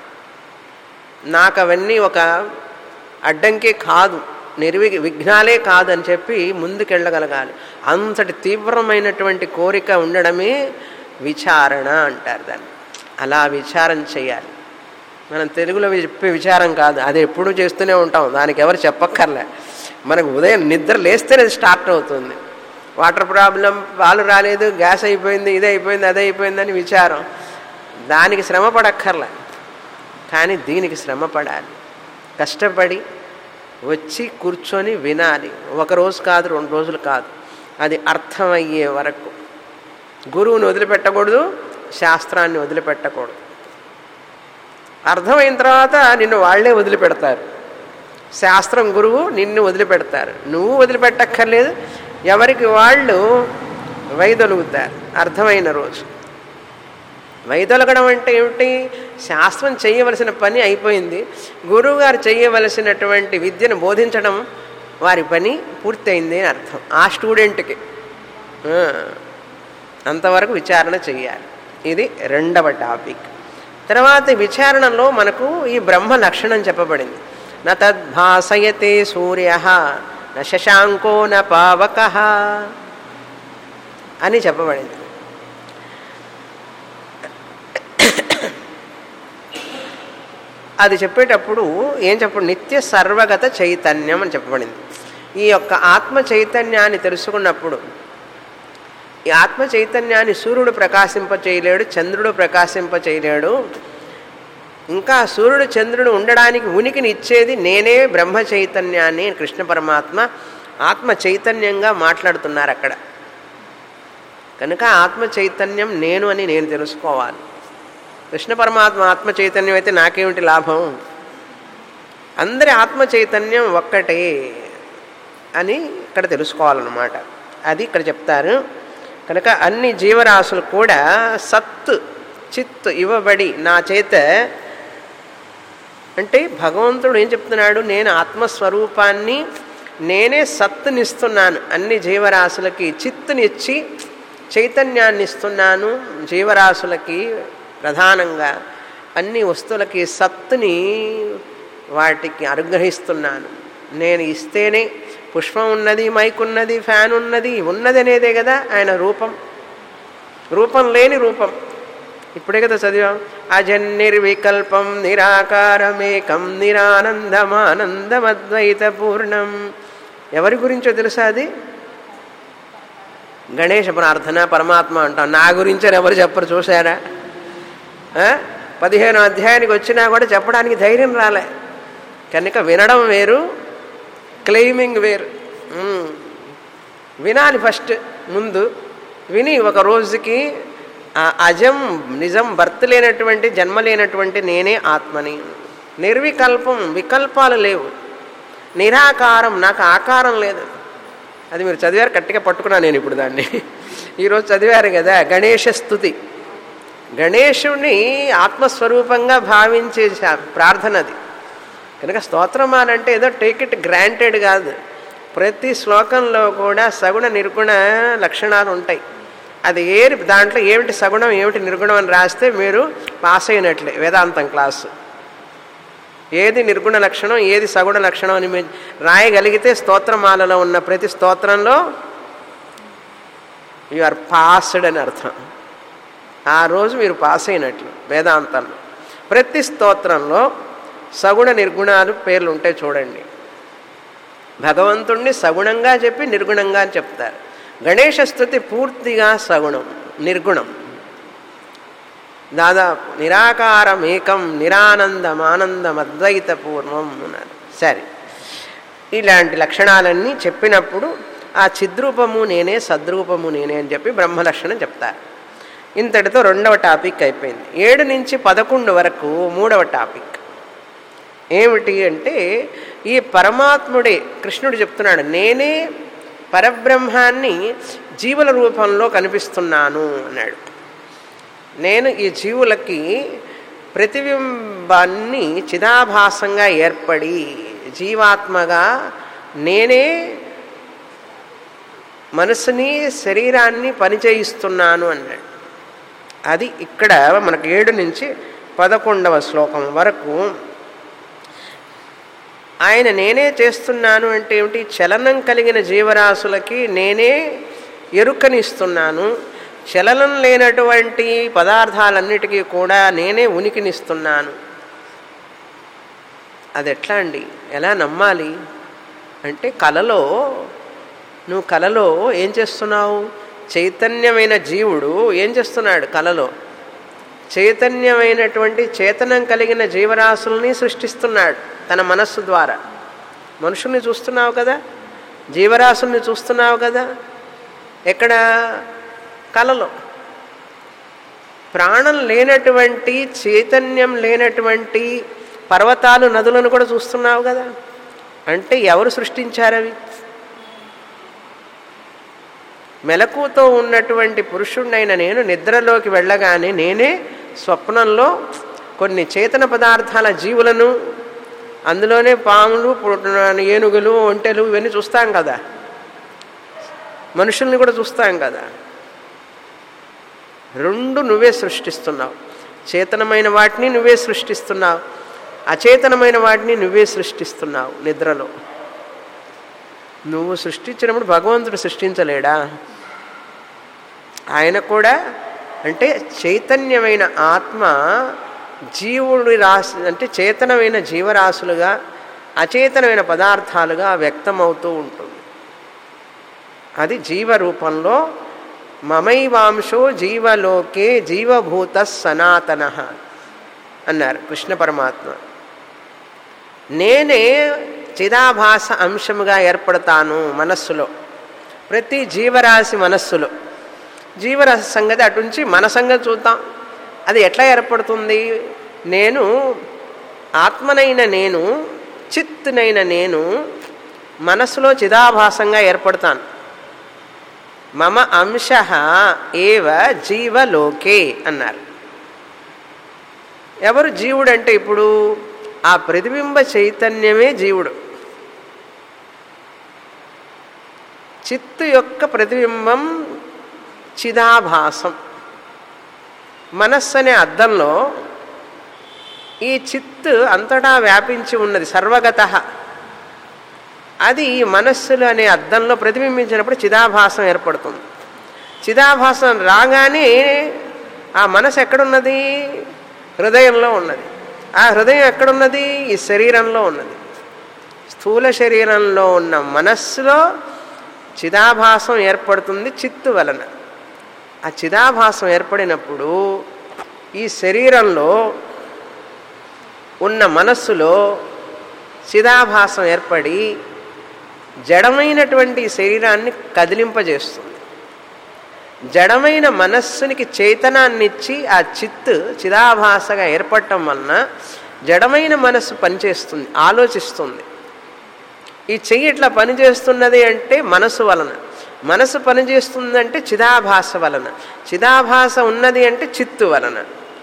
నాకు అవన్నీ ఒక అడ్డంకే కాదు నిర్వి విఘ్నాలే కాదని చెప్పి ముందుకెళ్ళగలగాలి అంతటి తీవ్రమైనటువంటి కోరిక ఉండడమే విచారణ అంటారు దాన్ని అలా విచారం చేయాలి మనం తెలుగులో చెప్పే విచారం కాదు అది ఎప్పుడూ చేస్తూనే ఉంటాం దానికి ఎవరు చెప్పక్కర్లే మనకు ఉదయం నిద్ర లేస్తేనే స్టార్ట్ అవుతుంది వాటర్ ప్రాబ్లం పాలు రాలేదు గ్యాస్ అయిపోయింది ఇది అయిపోయింది అది అయిపోయిందని విచారం దానికి శ్రమ పడక్కర్లే కానీ దీనికి శ్రమ పడాలి కష్టపడి వచ్చి కూర్చొని వినాలి ఒక రోజు కాదు రెండు రోజులు కాదు అది అర్థమయ్యే వరకు గురువుని వదిలిపెట్టకూడదు శాస్త్రాన్ని వదిలిపెట్టకూడదు అర్థమైన తర్వాత నిన్ను వాళ్లే వదిలిపెడతారు శాస్త్రం గురువు నిన్ను వదిలిపెడతారు నువ్వు వదిలిపెట్టక్కర్లేదు ఎవరికి వాళ్ళు వైదొలుగుతారు అర్థమైన రోజు వైదొలగడం అంటే ఏమిటి శాస్త్రం చేయవలసిన పని అయిపోయింది గురువుగారు చేయవలసినటువంటి విద్యను బోధించడం వారి పని పూర్తయింది అని అర్థం ఆ స్టూడెంట్కి అంతవరకు విచారణ చెయ్యాలి ఇది రెండవ టాపిక్ తర్వాత విచారణలో మనకు ఈ బ్రహ్మ లక్షణం చెప్పబడింది న తద్భాసయతే సూర్య న శశాంకో న పావక అని చెప్పబడింది అది చెప్పేటప్పుడు ఏం చెప్పు నిత్య సర్వగత చైతన్యం అని చెప్పబడింది ఈ యొక్క ఆత్మ చైతన్యాన్ని తెలుసుకున్నప్పుడు ఈ ఆత్మ చైతన్యాన్ని సూర్యుడు ప్రకాశింప చేయలేడు చంద్రుడు ప్రకాశింప చేయలేడు ఇంకా సూర్యుడు చంద్రుడు ఉండడానికి ఉనికిని ఇచ్చేది నేనే బ్రహ్మ చైతన్యాన్ని కృష్ణ పరమాత్మ ఆత్మ చైతన్యంగా మాట్లాడుతున్నారు అక్కడ కనుక ఆత్మ చైతన్యం నేను అని నేను తెలుసుకోవాలి కృష్ణ పరమాత్మ ఆత్మ చైతన్యం అయితే నాకేమిటి లాభం అందరి ఆత్మ చైతన్యం ఒక్కటే అని ఇక్కడ తెలుసుకోవాలన్నమాట అది ఇక్కడ చెప్తారు కనుక అన్ని జీవరాశులు కూడా సత్ చిత్ ఇవ్వబడి నా చేత అంటే భగవంతుడు ఏం చెప్తున్నాడు నేను ఆత్మస్వరూపాన్ని నేనే సత్తునిస్తున్నాను అన్ని జీవరాశులకి చిత్తునిచ్చి చైతన్యాన్ని ఇస్తున్నాను జీవరాశులకి ప్రధానంగా అన్ని వస్తువులకి సత్తుని వాటికి అనుగ్రహిస్తున్నాను నేను ఇస్తేనే పుష్పం ఉన్నది మైక్ ఉన్నది ఫ్యాన్ ఉన్నది ఉన్నది అనేదే కదా ఆయన రూపం రూపం లేని రూపం ఇప్పుడే కదా చదివాం అజన్నిర్వికల్పం నిరాకారమేకం నిరానందమానందమద్వైత పూర్ణం ఎవరి గురించో తెలుసా అది గణేష ప్రార్థన పరమాత్మ అంటాం నా గురించి ఎవరు చెప్పరు చూసారా పదిహేను అధ్యాయానికి వచ్చినా కూడా చెప్పడానికి ధైర్యం రాలే కనుక వినడం వేరు క్లెయిమింగ్ వేరు వినాలి ఫస్ట్ ముందు విని ఒక రోజుకి అజం నిజం భర్త లేనటువంటి జన్మ లేనటువంటి నేనే ఆత్మని నిర్వికల్పం వికల్పాలు లేవు నిరాకారం నాకు ఆకారం లేదు అది మీరు చదివారు గట్టిగా పట్టుకున్నాను నేను ఇప్పుడు దాన్ని ఈరోజు చదివారు కదా గణేష స్థుతి గణేశుణ్ణి ఆత్మస్వరూపంగా భావించే ప్రార్థన అది కనుక స్తోత్రమాల అంటే ఏదో టేక్ ఇట్ గ్రాంటెడ్ కాదు ప్రతి శ్లోకంలో కూడా సగుణ నిర్గుణ లక్షణాలు ఉంటాయి అది ఏ దాంట్లో ఏమిటి సగుణం ఏమిటి నిర్గుణం అని రాస్తే మీరు పాస్ అయినట్లే వేదాంతం క్లాసు ఏది నిర్గుణ లక్షణం ఏది సగుణ లక్షణం అని మీరు రాయగలిగితే స్తోత్రమాలలో ఉన్న ప్రతి స్తోత్రంలో యు ఆర్ పాస్డ్ అని అర్థం ఆ రోజు మీరు పాస్ అయినట్లు వేదాంతంలో ప్రతి స్తోత్రంలో సగుణ నిర్గుణాలు పేర్లు ఉంటాయి చూడండి భగవంతుణ్ణి సగుణంగా చెప్పి నిర్గుణంగా అని చెప్తారు గణేష స్థుతి పూర్తిగా సగుణం నిర్గుణం దాదాపు నిరాకారం ఏకం నిరానందం ఆనందం అద్వైత పూర్వం అన్నారు సరే ఇలాంటి లక్షణాలన్నీ చెప్పినప్పుడు ఆ చిద్రూపము నేనే సద్రూపము నేనే అని చెప్పి బ్రహ్మలక్షణం చెప్తారు ఇంతటితో రెండవ టాపిక్ అయిపోయింది ఏడు నుంచి పదకొండు వరకు మూడవ టాపిక్ ఏమిటి అంటే ఈ పరమాత్ముడే కృష్ణుడు చెప్తున్నాడు నేనే పరబ్రహ్మాన్ని జీవుల రూపంలో కనిపిస్తున్నాను అన్నాడు నేను ఈ జీవులకి ప్రతిబింబాన్ని చిదాభాసంగా ఏర్పడి జీవాత్మగా నేనే మనసుని శరీరాన్ని పనిచేయిస్తున్నాను అన్నాడు అది ఇక్కడ మనకు ఏడు నుంచి పదకొండవ శ్లోకం వరకు ఆయన నేనే చేస్తున్నాను అంటే ఏమిటి చలనం కలిగిన జీవరాశులకి నేనే ఎరుకనిస్తున్నాను చలనం లేనటువంటి పదార్థాలన్నిటికీ కూడా నేనే ఉనికినిస్తున్నాను అది ఎట్లా అండి ఎలా నమ్మాలి అంటే కలలో నువ్వు కలలో ఏం చేస్తున్నావు చైతన్యమైన జీవుడు ఏం చేస్తున్నాడు కలలో చైతన్యమైనటువంటి చేతనం కలిగిన జీవరాశుల్ని సృష్టిస్తున్నాడు తన మనస్సు ద్వారా మనుషుల్ని చూస్తున్నావు కదా జీవరాశుల్ని చూస్తున్నావు కదా ఎక్కడ కలలో ప్రాణం లేనటువంటి చైతన్యం లేనటువంటి పర్వతాలు నదులను కూడా చూస్తున్నావు కదా అంటే ఎవరు సృష్టించారు అవి మెలకుతో ఉన్నటువంటి పురుషుణ్ణైన నేను నిద్రలోకి వెళ్ళగానే నేనే స్వప్నంలో కొన్ని చేతన పదార్థాల జీవులను అందులోనే పాములు పుట్ట- ఏనుగులు ఒంటెలు ఇవన్నీ చూస్తాం కదా మనుషుల్ని కూడా చూస్తాం కదా రెండు నువ్వే సృష్టిస్తున్నావు చేతనమైన వాటిని నువ్వే సృష్టిస్తున్నావు అచేతనమైన వాటిని నువ్వే సృష్టిస్తున్నావు నిద్రలో నువ్వు సృష్టించినప్పుడు భగవంతుడు సృష్టించలేడా ఆయన కూడా అంటే చైతన్యమైన ఆత్మ జీవుడి రాశి అంటే చేతనమైన జీవరాశులుగా అచేతనమైన పదార్థాలుగా వ్యక్తమవుతూ ఉంటుంది అది జీవరూపంలో మమైవాంశో జీవలోకే జీవభూత సనాతన అన్నారు కృష్ణ పరమాత్మ నేనే చిదాభాస అంశముగా ఏర్పడతాను మనస్సులో ప్రతి జీవరాశి మనస్సులో జీవరాశి సంగతి అటుంచి మన సంగతి చూద్దాం అది ఎట్లా ఏర్పడుతుంది నేను ఆత్మనైన నేను చిత్తునైన నేను మనస్సులో చిదాభాసంగా ఏర్పడతాను మమ అంశ ఏవ జీవలోకే అన్నారు ఎవరు జీవుడు అంటే ఇప్పుడు ఆ ప్రతిబింబ చైతన్యమే జీవుడు చిత్తు యొక్క ప్రతిబింబం చిదాభాసం మనస్సు అనే అద్దంలో ఈ చిత్తు అంతటా వ్యాపించి ఉన్నది సర్వగత అది ఈ మనస్సులు అనే అద్దంలో ప్రతిబింబించినప్పుడు చిదాభాసం ఏర్పడుతుంది చిదాభాసం రాగానే ఆ మనసు ఎక్కడున్నది హృదయంలో ఉన్నది ఆ హృదయం ఎక్కడున్నది ఈ శరీరంలో ఉన్నది స్థూల శరీరంలో ఉన్న మనస్సులో చిదాభాసం ఏర్పడుతుంది చిత్తు వలన ఆ చిదాభాసం ఏర్పడినప్పుడు ఈ శరీరంలో ఉన్న మనస్సులో చిదాభాసం ఏర్పడి జడమైనటువంటి ఈ శరీరాన్ని కదిలింపజేస్తుంది జడమైన మనస్సునికి చైతనాన్నిచ్చి ఆ చిత్తు చిదాభాసగా ఏర్పడటం వలన జడమైన మనస్సు పనిచేస్తుంది ఆలోచిస్తుంది ఈ చెయ్యి ఇట్లా పనిచేస్తున్నది అంటే మనసు వలన మనసు పనిచేస్తుందంటే చిదాభాస వలన చిదాభాస ఉన్నది అంటే చిత్తు వలన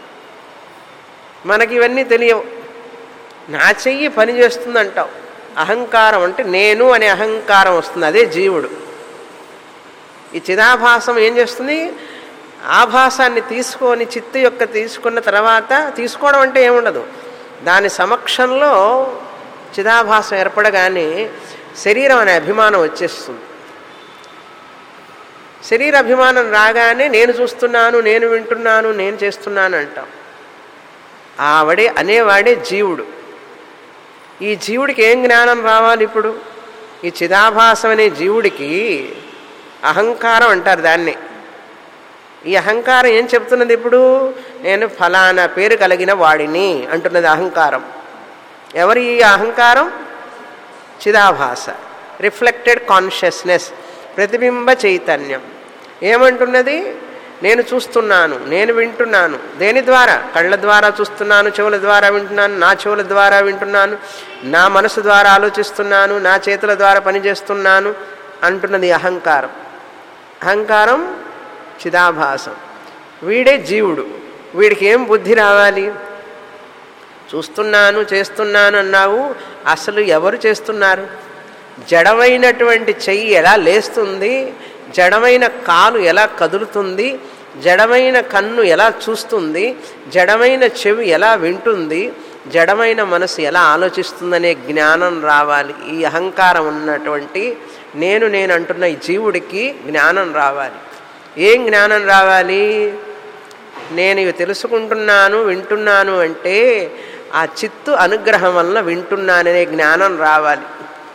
మనకి ఇవన్నీ తెలియవు నా చెయ్యి పనిచేస్తుంది అంటావు అహంకారం అంటే నేను అనే అహంకారం వస్తుంది అదే జీవుడు ఈ చిదాభాసం ఏం చేస్తుంది ఆభాసాన్ని తీసుకొని చిత్తు యొక్క తీసుకున్న తర్వాత తీసుకోవడం అంటే ఏముండదు దాని సమక్షంలో చిదాభాసం ఏర్పడగానే శరీరం అనే అభిమానం వచ్చేస్తుంది శరీర అభిమానం రాగానే నేను చూస్తున్నాను నేను వింటున్నాను నేను చేస్తున్నాను అంటాం ఆవిడే అనేవాడే జీవుడు ఈ జీవుడికి ఏం జ్ఞానం రావాలి ఇప్పుడు ఈ చిదాభాసం అనే జీవుడికి అహంకారం అంటారు దాన్ని ఈ అహంకారం ఏం చెప్తున్నది ఇప్పుడు నేను ఫలానా పేరు కలిగిన వాడిని అంటున్నది అహంకారం ఎవరి ఈ అహంకారం చిదాభాస రిఫ్లెక్టెడ్ కాన్షియస్నెస్ ప్రతిబింబ చైతన్యం ఏమంటున్నది నేను చూస్తున్నాను నేను వింటున్నాను దేని ద్వారా కళ్ళ ద్వారా చూస్తున్నాను చెవుల ద్వారా వింటున్నాను నా చెవుల ద్వారా వింటున్నాను నా మనసు ద్వారా ఆలోచిస్తున్నాను నా చేతుల ద్వారా పనిచేస్తున్నాను అంటున్నది అహంకారం అహంకారం చిదాభాసం వీడే జీవుడు వీడికి ఏం బుద్ధి రావాలి చూస్తున్నాను చేస్తున్నాను అన్నావు అసలు ఎవరు చేస్తున్నారు జడమైనటువంటి చెయ్యి ఎలా లేస్తుంది జడమైన కాలు ఎలా కదులుతుంది జడమైన కన్ను ఎలా చూస్తుంది జడమైన చెవి ఎలా వింటుంది జడమైన మనసు ఎలా ఆలోచిస్తుందనే జ్ఞానం రావాలి ఈ అహంకారం ఉన్నటువంటి నేను నేను అంటున్న ఈ జీవుడికి జ్ఞానం రావాలి ఏం జ్ఞానం రావాలి నేను ఇవి తెలుసుకుంటున్నాను వింటున్నాను అంటే ఆ చిత్తు అనుగ్రహం వలన వింటున్నాననే జ్ఞానం రావాలి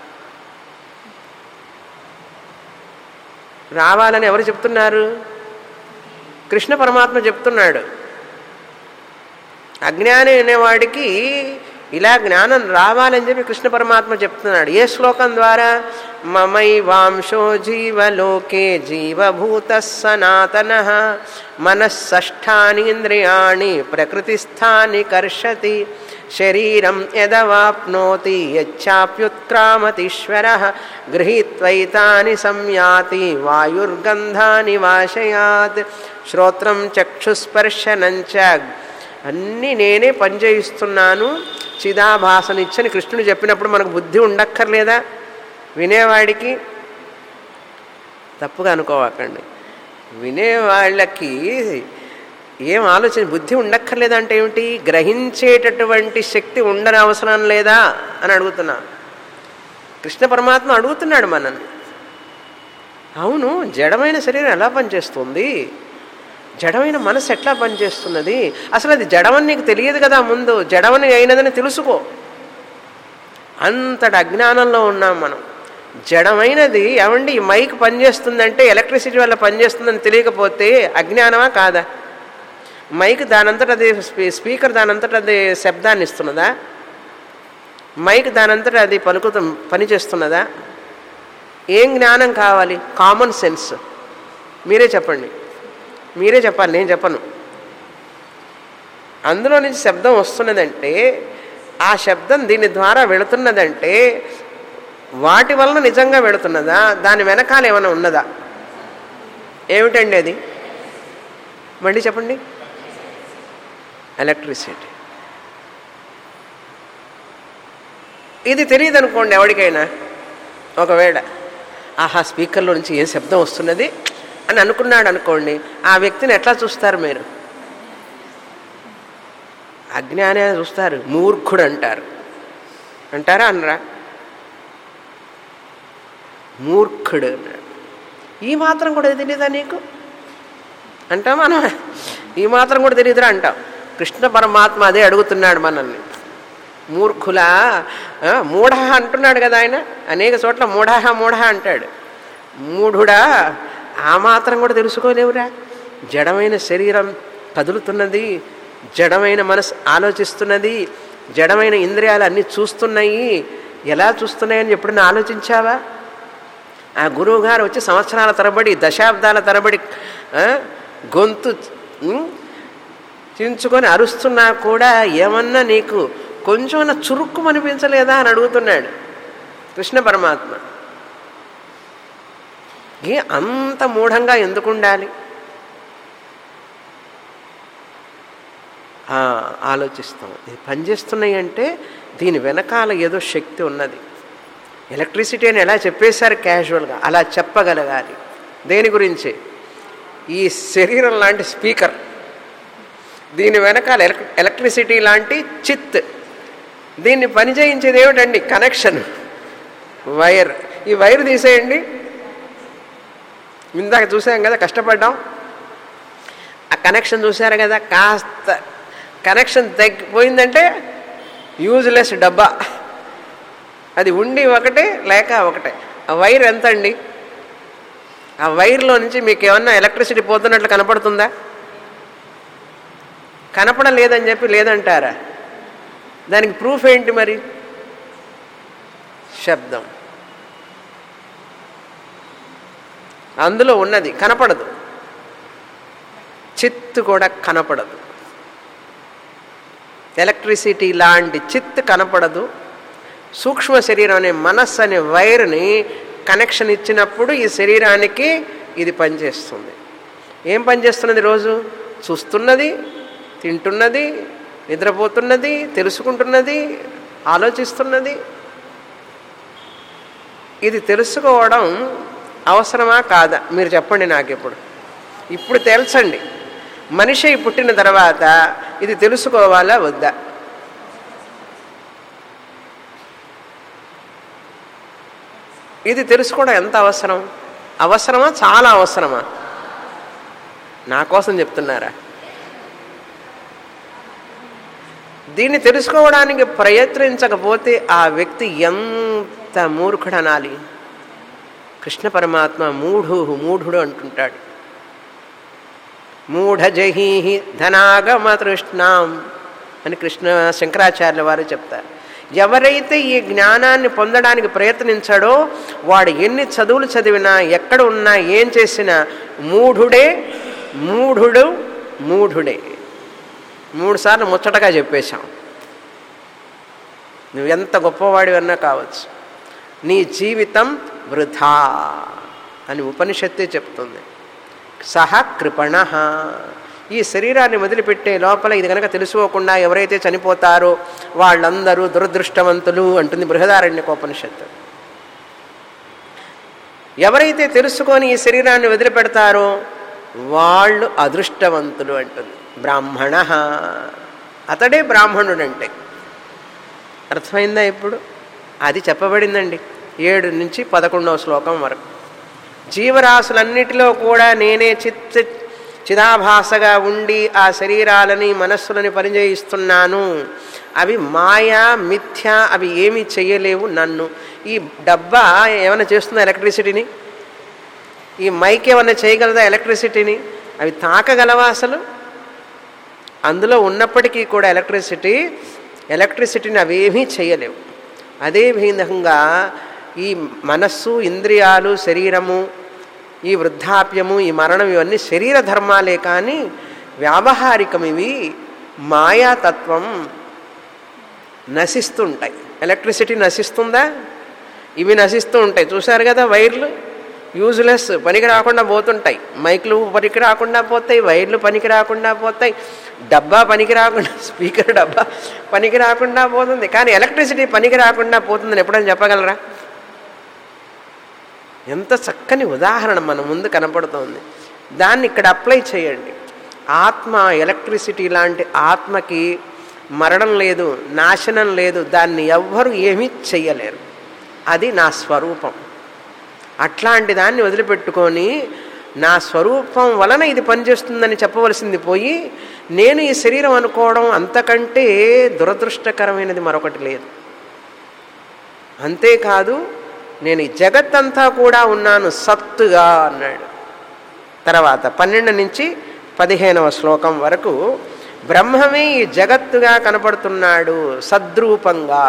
రావాలని ఎవరు చెప్తున్నారు కృష్ణ పరమాత్మ చెప్తున్నాడు అజ్ఞాని అనేవాడికి ఇలా జ్ఞానం రావాలని చెప్పి కృష్ణ పరమాత్మ చెప్తున్నాడు ఏ శ్లోకం ద్వారా మమై వాంశో జీవలోకే జీవభూత సనాతన మనస్సష్టానీంద్రియాణి ప్రకృతిస్థాని కర్షతి శరీరం యదవాప్నోతి యచ్చాప్యుత్క్రామతీశ్వర గృహీత్వైతాని సంయాతి వాయుర్గంధాని వాశయాత్ శ్రోత్రం చక్షుస్పర్శనంచ అన్నీ నేనే పనిచేయిస్తున్నాను చిదాభాసనిచ్చని కృష్ణుడు చెప్పినప్పుడు మనకు బుద్ధి ఉండక్కర్లేదా వినేవాడికి తప్పుగా అనుకోవాకండి వినేవాళ్ళకి ఏం ఆలోచన బుద్ధి ఉండక్కర్లేదంటే ఏమిటి గ్రహించేటటువంటి శక్తి ఉండని అవసరం లేదా అని అడుగుతున్నా కృష్ణ పరమాత్మ అడుగుతున్నాడు మనల్ని అవును జడమైన శరీరం ఎలా పనిచేస్తుంది జడమైన మనసు ఎట్లా పనిచేస్తున్నది అసలు అది జడమని నీకు తెలియదు కదా ముందు జడమని అయినదని తెలుసుకో అంతటి అజ్ఞానంలో ఉన్నాం మనం జడమైనది ఏమండి ఈ మైక్ పనిచేస్తుందంటే ఎలక్ట్రిసిటీ వల్ల పనిచేస్తుందని తెలియకపోతే అజ్ఞానమా కాదా మైక్ దానంతట అది స్పీకర్ దానంతట అది శబ్దాన్ని ఇస్తున్నదా మైక్ దానంతట అది పలుకుతు పనిచేస్తున్నదా ఏం జ్ఞానం కావాలి కామన్ సెన్స్ మీరే చెప్పండి మీరే చెప్పాలి నేను చెప్పను అందులో నుంచి శబ్దం వస్తున్నదంటే ఆ శబ్దం దీని ద్వారా వెళుతున్నదంటే వాటి వలన నిజంగా వెళుతున్నదా దాని వెనకాల ఏమైనా ఉన్నదా ఏమిటండి అది మళ్ళీ చెప్పండి ఎలక్ట్రిసిటీ ఇది తెలియదు అనుకోండి ఎవరికైనా ఒకవేళ ఆహా స్పీకర్లో నుంచి ఏ శబ్దం వస్తున్నది అని అనుకున్నాడు అనుకోండి ఆ వ్యక్తిని ఎట్లా చూస్తారు మీరు అజ్ఞానే చూస్తారు మూర్ఖుడు అంటారు అంటారా అనరా మూర్ఖుడు అన్నాడు ఈ మాత్రం కూడా తెలియదా నీకు అంటాం మనం ఈ మాత్రం కూడా తెలియదురా అంటాం కృష్ణ పరమాత్మ అదే అడుగుతున్నాడు మనల్ని మూర్ఖులా ఆ, మూఢ అంటున్నాడు కదా ఆయన అనేక చోట్ల మూఢ మూఢ అంటాడు మూఢుడా ఆ మాత్రం కూడా తెలుసుకోలేవురా జడమైన శరీరం కదులుతున్నది జడమైన మనసు ఆలోచిస్తున్నది జడమైన ఇంద్రియాలు అన్నీ చూస్తున్నాయి ఎలా చూస్తున్నాయని ఎప్పుడైనా ఆలోచించావా ఆ గురువు గారు వచ్చి సంవత్సరాల తరబడి దశాబ్దాల తరబడి ఆ, గొంతు ఉం, చించుకొని అరుస్తున్నా కూడా ఏమన్నా నీకు కొంచెం చురుక్కు అనిపించలేదా అని అడుగుతున్నాడు కృష్ణ పరమాత్మ ఏ అంత మూఢంగా ఎందుకు ఉండాలి ఆ, ఆలోచిస్తాం ఇది పనిచేస్తున్నాయి అంటే దీని వెనకాల ఏదో శక్తి ఉన్నది ఎలక్ట్రిసిటీ అని ఎలా చెప్పేశారు క్యాజువల్గా అలా చెప్పగలగాలి దేని గురించి ఈ శరీరం లాంటి స్పీకర్ దీని వెనకాల ఎలక్ ఎలక్ట్రిసిటీ లాంటి చిత్ దీన్ని పని చేయించేది ఏమిటండి కనెక్షన్ వైర్ ఈ వైర్ తీసేయండి ఇందాక చూసాం కదా కష్టపడ్డాం ఆ కనెక్షన్ చూసారు కదా కాస్త కనెక్షన్ తగ్గిపోయిందంటే యూజ్లెస్ డబ్బా అది ఉండి ఒకటే లేక ఒకటే ఆ వైర్ ఎంత అండి ఆ వైర్లో నుంచి మీకు ఏమన్నా ఎలక్ట్రిసిటీ పోతున్నట్లు కనపడుతుందా కనపడలేదని చెప్పి లేదంటారా దానికి ప్రూఫ్ ఏంటి మరి శబ్దం అందులో ఉన్నది కనపడదు చిత్తు కూడా కనపడదు ఎలక్ట్రిసిటీ లాంటి చిత్తు కనపడదు సూక్ష్మ శరీరం అనే మనస్సు అనే వైర్ని కనెక్షన్ ఇచ్చినప్పుడు ఈ శరీరానికి ఇది పనిచేస్తుంది ఏం పనిచేస్తున్నది రోజు చూస్తున్నది తింటున్నది నిద్రపోతున్నది తెలుసుకుంటున్నది ఆలోచిస్తున్నది ఇది తెలుసుకోవడం అవసరమా కాదా మీరు చెప్పండి నాకు ఇప్పుడు ఇప్పుడు తేల్చండి మనిషి పుట్టిన తర్వాత ఇది తెలుసుకోవాలా వద్దా ఇది తెలుసుకోవడం ఎంత అవసరం అవసరమా చాలా అవసరమా నా కోసం చెప్తున్నారా దీన్ని తెలుసుకోవడానికి ప్రయత్నించకపోతే ఆ వ్యక్తి ఎంత మూర్ఖుడు అనాలి కృష్ణ పరమాత్మ మూఢు మూఢుడు అంటుంటాడు మూఢజహీ ధనాగమ తృష్ణాం అని కృష్ణ శంకరాచార్యుల వారు చెప్తారు ఎవరైతే ఈ జ్ఞానాన్ని పొందడానికి ప్రయత్నించాడో వాడు ఎన్ని చదువులు చదివినా ఎక్కడ ఉన్నా ఏం చేసినా మూఢుడే మూఢుడు మూఢుడే మూడు సార్లు ముచ్చటగా చెప్పేశాం నువ్వు ఎంత గొప్పవాడివన్నా కావచ్చు నీ జీవితం వృధా అని ఉపనిషత్తే చెప్తుంది సహ కృపణ ఈ శరీరాన్ని వదిలిపెట్టే లోపల ఇది కనుక తెలుసుకోకుండా ఎవరైతే చనిపోతారో వాళ్ళందరూ దురదృష్టవంతులు అంటుంది బృహదారణ్యకోపనిషత్తు ఎవరైతే తెలుసుకొని ఈ శరీరాన్ని వదిలిపెడతారో వాళ్ళు అదృష్టవంతులు అంటుంది బ్రాహ్మణ అతడే బ్రాహ్మణుడు అంటే అర్థమైందా ఇప్పుడు అది చెప్పబడిందండి ఏడు నుంచి పదకొండవ శ్లోకం వరకు జీవరాశులన్నిటిలో కూడా నేనే చిత్ చిదాభాసగా ఉండి ఆ శరీరాలని మనస్సులని పనిచేయిస్తున్నాను అవి మాయా మిథ్య అవి ఏమీ చెయ్యలేవు నన్ను ఈ డబ్బా ఏమైనా చేస్తుందా ఎలక్ట్రిసిటీని ఈ మైక్ ఏమైనా చేయగలదా ఎలక్ట్రిసిటీని అవి తాకగలవా అసలు అందులో ఉన్నప్పటికీ కూడా ఎలక్ట్రిసిటీ ఎలక్ట్రిసిటీని అవేమీ చేయలేవు అదే విధంగా ఈ మనస్సు ఇంద్రియాలు శరీరము ఈ వృద్ధాప్యము ఈ మరణం ఇవన్నీ శరీర ధర్మాలే కానీ వ్యావహారికం ఇవి మాయాతత్వం నశిస్తుంటాయి ఎలక్ట్రిసిటీ నశిస్తుందా ఇవి నశిస్తూ ఉంటాయి చూశారు కదా వైర్లు యూజ్లెస్ పనికి రాకుండా పోతుంటాయి మైక్లు పనికి రాకుండా పోతాయి వైర్లు పనికి రాకుండా పోతాయి డబ్బా పనికి రాకుండా స్పీకర్ డబ్బా పనికి రాకుండా పోతుంది కానీ ఎలక్ట్రిసిటీ పనికి రాకుండా పోతుందని ఎప్పుడైనా చెప్పగలరా ఎంత చక్కని ఉదాహరణ మన ముందు కనపడుతోంది దాన్ని ఇక్కడ అప్లై చేయండి ఆత్మ ఎలక్ట్రిసిటీ లాంటి ఆత్మకి మరణం లేదు నాశనం లేదు దాన్ని ఎవ్వరు ఏమీ చెయ్యలేరు అది నా స్వరూపం అట్లాంటి దాన్ని వదిలిపెట్టుకొని నా స్వరూపం వలన ఇది పనిచేస్తుందని చెప్పవలసింది పోయి నేను ఈ శరీరం అనుకోవడం అంతకంటే దురదృష్టకరమైనది మరొకటి లేదు అంతేకాదు నేను ఈ జగత్తంతా కూడా ఉన్నాను సత్తుగా అన్నాడు తర్వాత పన్నెండు నుంచి పదిహేనవ శ్లోకం వరకు బ్రహ్మమే ఈ జగత్తుగా కనపడుతున్నాడు సద్రూపంగా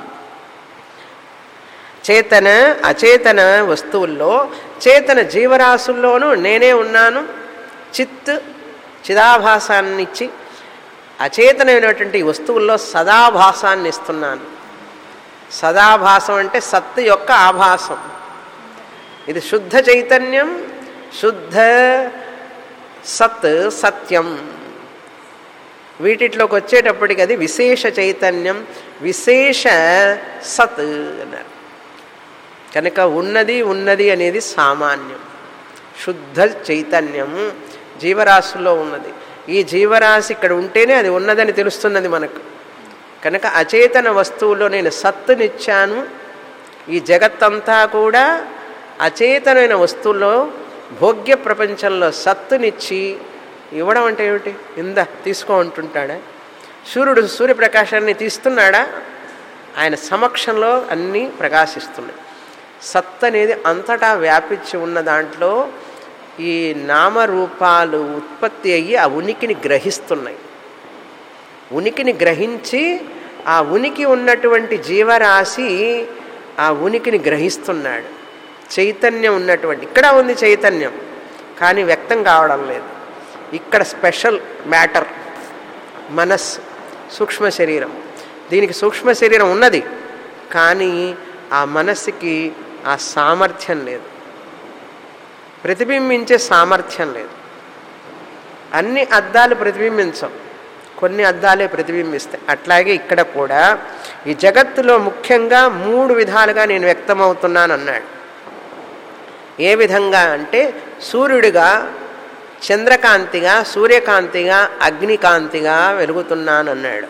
చేతన అచేతన వస్తువుల్లో చేతన జీవరాశుల్లోనూ నేనే ఉన్నాను చిత్ చిదాభాసాన్ని ఇచ్చి అచేతనమైనటువంటి వస్తువుల్లో సదాభాసాన్ని ఇస్తున్నాను సదాభాసం అంటే సత్తు యొక్క ఆభాసం ఇది శుద్ధ చైతన్యం శుద్ధ సత్ సత్యం వీటిలోకి వచ్చేటప్పటికి అది విశేష చైతన్యం విశేష సత్ అన్నారు కనుక ఉన్నది ఉన్నది అనేది సామాన్యం శుద్ధ చైతన్యం జీవరాశుల్లో ఉన్నది ఈ జీవరాశి ఇక్కడ ఉంటేనే అది ఉన్నదని తెలుస్తున్నది మనకు కనుక అచేతన వస్తువులో నేను సత్తునిచ్చాను ఈ జగత్తంతా కూడా అచేతనమైన వస్తువుల్లో భోగ్య ప్రపంచంలో సత్తునిచ్చి ఇవ్వడం అంటే ఏమిటి ఇందా తీసుకో అంటుంటాడా సూర్యుడు సూర్యప్రకాశాన్ని తీస్తున్నాడా ఆయన సమక్షంలో అన్నీ ప్రకాశిస్తున్నాయి సత్ అనేది అంతటా వ్యాపించి ఉన్న దాంట్లో ఈ నామరూపాలు ఉత్పత్తి అయ్యి ఆ ఉనికిని గ్రహిస్తున్నాయి ఉనికిని గ్రహించి ఆ ఉనికి ఉన్నటువంటి జీవరాశి ఆ ఉనికిని గ్రహిస్తున్నాడు చైతన్యం ఉన్నటువంటి ఇక్కడ ఉంది చైతన్యం కానీ వ్యక్తం కావడం లేదు ఇక్కడ స్పెషల్ మ్యాటర్ మనస్సు సూక్ష్మ శరీరం దీనికి సూక్ష్మ శరీరం ఉన్నది కానీ ఆ మనస్సుకి ఆ సామర్థ్యం లేదు ప్రతిబింబించే సామర్థ్యం లేదు అన్ని అద్దాలు ప్రతిబింబించం కొన్ని అద్దాలే ప్రతిబింబిస్తాయి అట్లాగే ఇక్కడ కూడా ఈ జగత్తులో ముఖ్యంగా మూడు విధాలుగా నేను వ్యక్తమవుతున్నాను అన్నాడు ఏ విధంగా అంటే సూర్యుడిగా చంద్రకాంతిగా సూర్యకాంతిగా అగ్నికాంతిగా వెలుగుతున్నాను అన్నాడు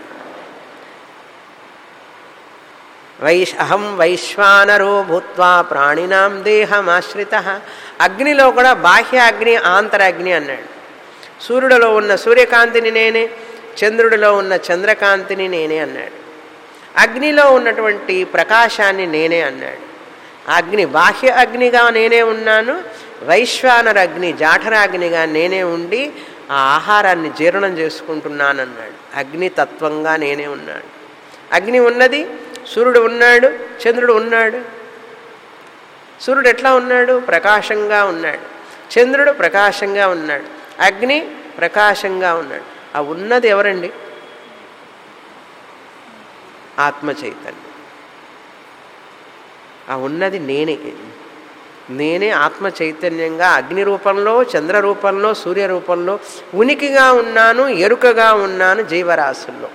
వైశ్ అహం వైశ్వానరో భూత్వా ప్రాణినాం దేహమాశ్రిత అగ్నిలో కూడా బాహ్య అగ్ని ఆంతరాగ్ని అన్నాడు సూర్యుడిలో ఉన్న సూర్యకాంతిని నేనే చంద్రుడిలో ఉన్న చంద్రకాంతిని నేనే అన్నాడు అగ్నిలో ఉన్నటువంటి ప్రకాశాన్ని నేనే అన్నాడు అగ్ని బాహ్య అగ్నిగా నేనే ఉన్నాను వైశ్వానర అగ్ని జాఠరాగ్నిగా నేనే ఉండి ఆ ఆహారాన్ని జీర్ణం చేసుకుంటున్నాను అన్నాడు అగ్ని తత్వంగా నేనే ఉన్నాడు అగ్ని ఉన్నది సూర్యుడు ఉన్నాడు చంద్రుడు ఉన్నాడు సూర్యుడు ఎట్లా ఉన్నాడు ప్రకాశంగా ఉన్నాడు చంద్రుడు ప్రకాశంగా ఉన్నాడు అగ్ని ప్రకాశంగా ఉన్నాడు ఆ ఉన్నది ఎవరండి ఆత్మ చైతన్యం ఆ ఉన్నది నేనే నేనే ఆత్మ చైతన్యంగా అగ్ని రూపంలో చంద్ర రూపంలో సూర్య రూపంలో ఉనికిగా ఉన్నాను ఎరుకగా ఉన్నాను జీవరాశుల్లో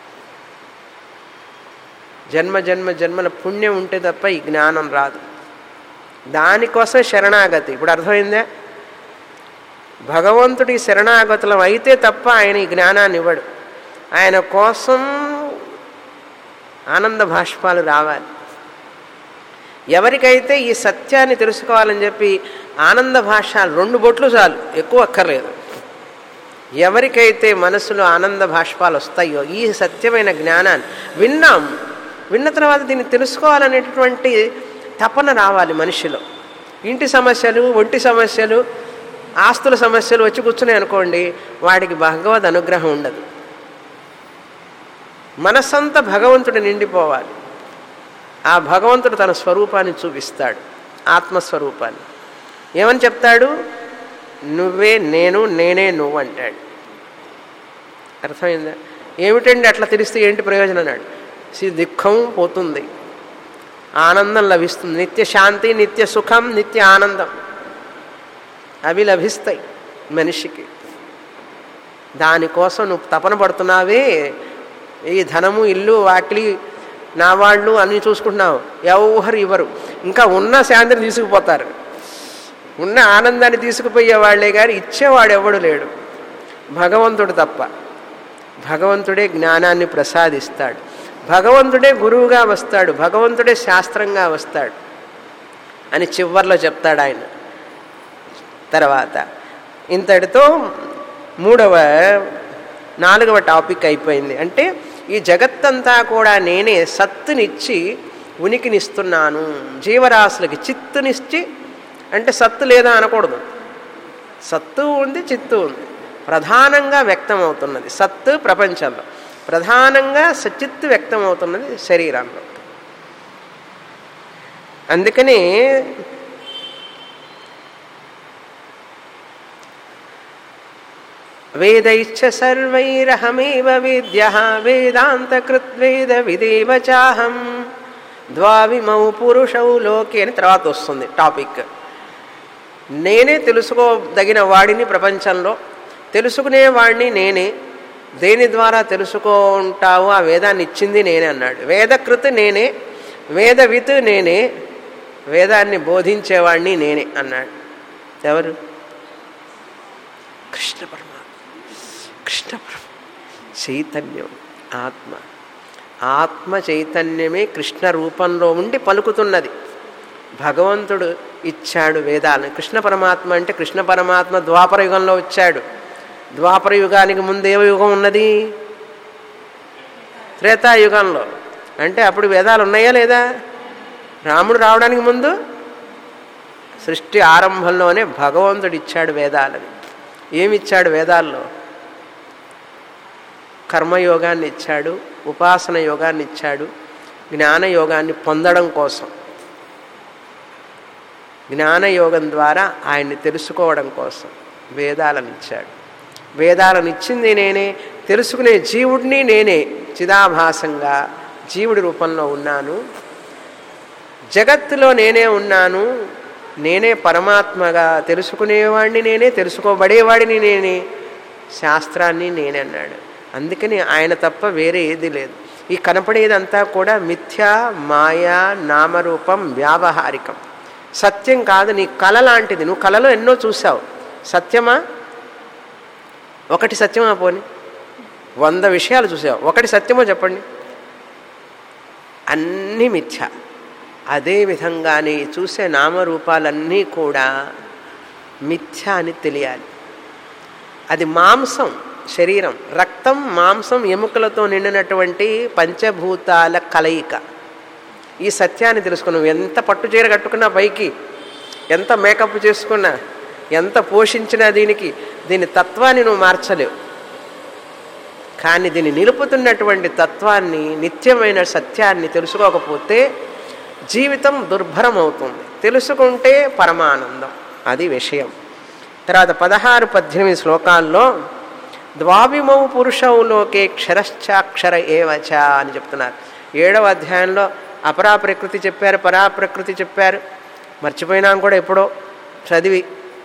జన్మ జన్మ జన్మల పుణ్యం ఉంటే తప్ప ఈ జ్ఞానం రాదు దానికోసం శరణాగతి ఇప్పుడు అర్థమైందా భగవంతుడి శరణాగతులం అయితే తప్ప ఆయన ఈ జ్ఞానాన్ని ఇవ్వడు ఆయన కోసం ఆనంద భాష్పాలు రావాలి ఎవరికైతే ఈ సత్యాన్ని తెలుసుకోవాలని చెప్పి ఆనంద భాష రెండు బొట్లు చాలు ఎక్కువ అక్కర్లేదు ఎవరికైతే మనసులో ఆనంద భాష్పాలు వస్తాయో ఈ సత్యమైన జ్ఞానాన్ని విన్నాం విన్న తర్వాత దీన్ని తెలుసుకోవాలనేటటువంటి తపన రావాలి మనిషిలో ఇంటి సమస్యలు ఒంటి సమస్యలు ఆస్తుల సమస్యలు వచ్చి కూర్చున్నాయి అనుకోండి వాడికి భగవద్ అనుగ్రహం ఉండదు మనస్సంతా భగవంతుడు నిండిపోవాలి ఆ భగవంతుడు తన స్వరూపాన్ని చూపిస్తాడు ఆత్మస్వరూపాన్ని ఏమని చెప్తాడు నువ్వే నేను నేనే నువ్వు అంటాడు అర్థమైందా ఏమిటండి అట్లా తెలిస్తే ఏంటి ప్రయోజనం అన్నాడు సి దుఃఖం పోతుంది ఆనందం లభిస్తుంది నిత్య శాంతి నిత్య సుఖం నిత్య ఆనందం అవి లభిస్తాయి మనిషికి దానికోసం నువ్వు తపన పడుతున్నావే ఈ ధనము ఇల్లు వాకిలి నా వాళ్ళు అన్నీ చూసుకుంటున్నావు ఎవరు ఇవ్వరు ఇంకా ఉన్న శాంతిని తీసుకుపోతారు ఉన్న ఆనందాన్ని తీసుకుపోయే వాళ్ళే కానీ ఇచ్చేవాడు ఎవడు లేడు భగవంతుడు తప్ప భగవంతుడే జ్ఞానాన్ని ప్రసాదిస్తాడు భగవంతుడే గురువుగా వస్తాడు భగవంతుడే శాస్త్రంగా వస్తాడు అని చివర్లో చెప్తాడు ఆయన తర్వాత ఇంతటితో మూడవ నాలుగవ టాపిక్ అయిపోయింది అంటే ఈ జగత్తంతా కూడా నేనే సత్తునిచ్చి ఉనికినిస్తున్నాను జీవరాశులకి చిత్తునిచ్చి అంటే సత్తు లేదా అనకూడదు సత్తు ఉంది చిత్తు ఉంది ప్రధానంగా వ్యక్తమవుతున్నది సత్తు ప్రపంచంలో ప్రధానంగా సచిత్తు వ్యక్తమవుతున్నది శరీరంలో అందుకని వేదైశ్చ సర్వైరహమేవ వేద్య వేదాంతకృద్వేద విదేవ చాహం ద్వావిమౌ పురుషౌ లోకే అని తర్వాత వస్తుంది టాపిక్ నేనే తెలుసుకోదగిన వాడిని ప్రపంచంలో తెలుసుకునే వాడిని నేనే దేని ద్వారా తెలుసుకుంటావు ఆ వేదాన్ని ఇచ్చింది నేనే అన్నాడు వేదకృత్ నేనే వేదవిత్ నేనే వేదాన్ని బోధించేవాడిని నేనే అన్నాడు ఎవరు కృష్ణ పరమాత్మ కృష్ణ పరమ చైతన్యం ఆత్మ ఆత్మ చైతన్యమే కృష్ణ రూపంలో ఉండి పలుకుతున్నది భగవంతుడు ఇచ్చాడు వేదాలను కృష్ణ పరమాత్మ అంటే కృష్ణ పరమాత్మ ద్వాపర యుగంలో వచ్చాడు ద్వాపర యుగానికి ముందు ఏ యుగం ఉన్నది త్రేతాయుగంలో అంటే అప్పుడు వేదాలు ఉన్నాయా లేదా రాముడు రావడానికి ముందు సృష్టి ఆరంభంలోనే భగవంతుడు ఇచ్చాడు వేదాలని ఏమిచ్చాడు వేదాల్లో కర్మయోగాన్ని ఇచ్చాడు ఉపాసన యోగాన్ని ఇచ్చాడు జ్ఞానయోగాన్ని పొందడం కోసం జ్ఞానయోగం ద్వారా ఆయన్ని తెలుసుకోవడం కోసం వేదాలను ఇచ్చాడు వేదాలను ఇచ్చింది నేనే తెలుసుకునే జీవుడిని నేనే చిదాభాసంగా జీవుడి రూపంలో ఉన్నాను జగత్తులో నేనే ఉన్నాను నేనే పరమాత్మగా తెలుసుకునేవాడిని నేనే తెలుసుకోబడేవాడిని నేనే శాస్త్రాన్ని నేనే అన్నాడు అందుకని ఆయన తప్ప వేరే ఏది లేదు ఈ కనపడేదంతా కూడా మిథ్యా మాయా నామరూపం వ్యావహారికం సత్యం కాదు నీ కళ లాంటిది నువ్వు కళలో ఎన్నో చూసావు సత్యమా ఒకటి సత్యమా పోని వంద విషయాలు చూసావు ఒకటి సత్యమో చెప్పండి అన్నీ మిథ్య అదే విధంగానే చూసే నామరూపాలన్నీ కూడా మిథ్య అని తెలియాలి అది మాంసం శరీరం రక్తం మాంసం ఎముకలతో నిండినటువంటి పంచభూతాల కలయిక ఈ సత్యాన్ని తెలుసుకుని నువ్వు ఎంత పట్టు చీర కట్టుకున్నా పైకి ఎంత మేకప్ చేసుకున్నా ఎంత పోషించినా దీనికి దీని తత్వాన్ని నువ్వు మార్చలేవు కానీ దీన్ని నిలుపుతున్నటువంటి తత్వాన్ని నిత్యమైన సత్యాన్ని తెలుసుకోకపోతే జీవితం దుర్భరం అవుతుంది తెలుసుకుంటే పరమానందం అది విషయం తర్వాత పదహారు పద్దెనిమిది శ్లోకాల్లో ద్వావిమౌ పురుషౌ లోకే క్షరశ్చాక్షర ఏవచ అని చెప్తున్నారు ఏడవ అధ్యాయంలో అపరా ప్రకృతి చెప్పారు పరా ప్రకృతి చెప్పారు మర్చిపోయినాం కూడా ఎప్పుడో చదివి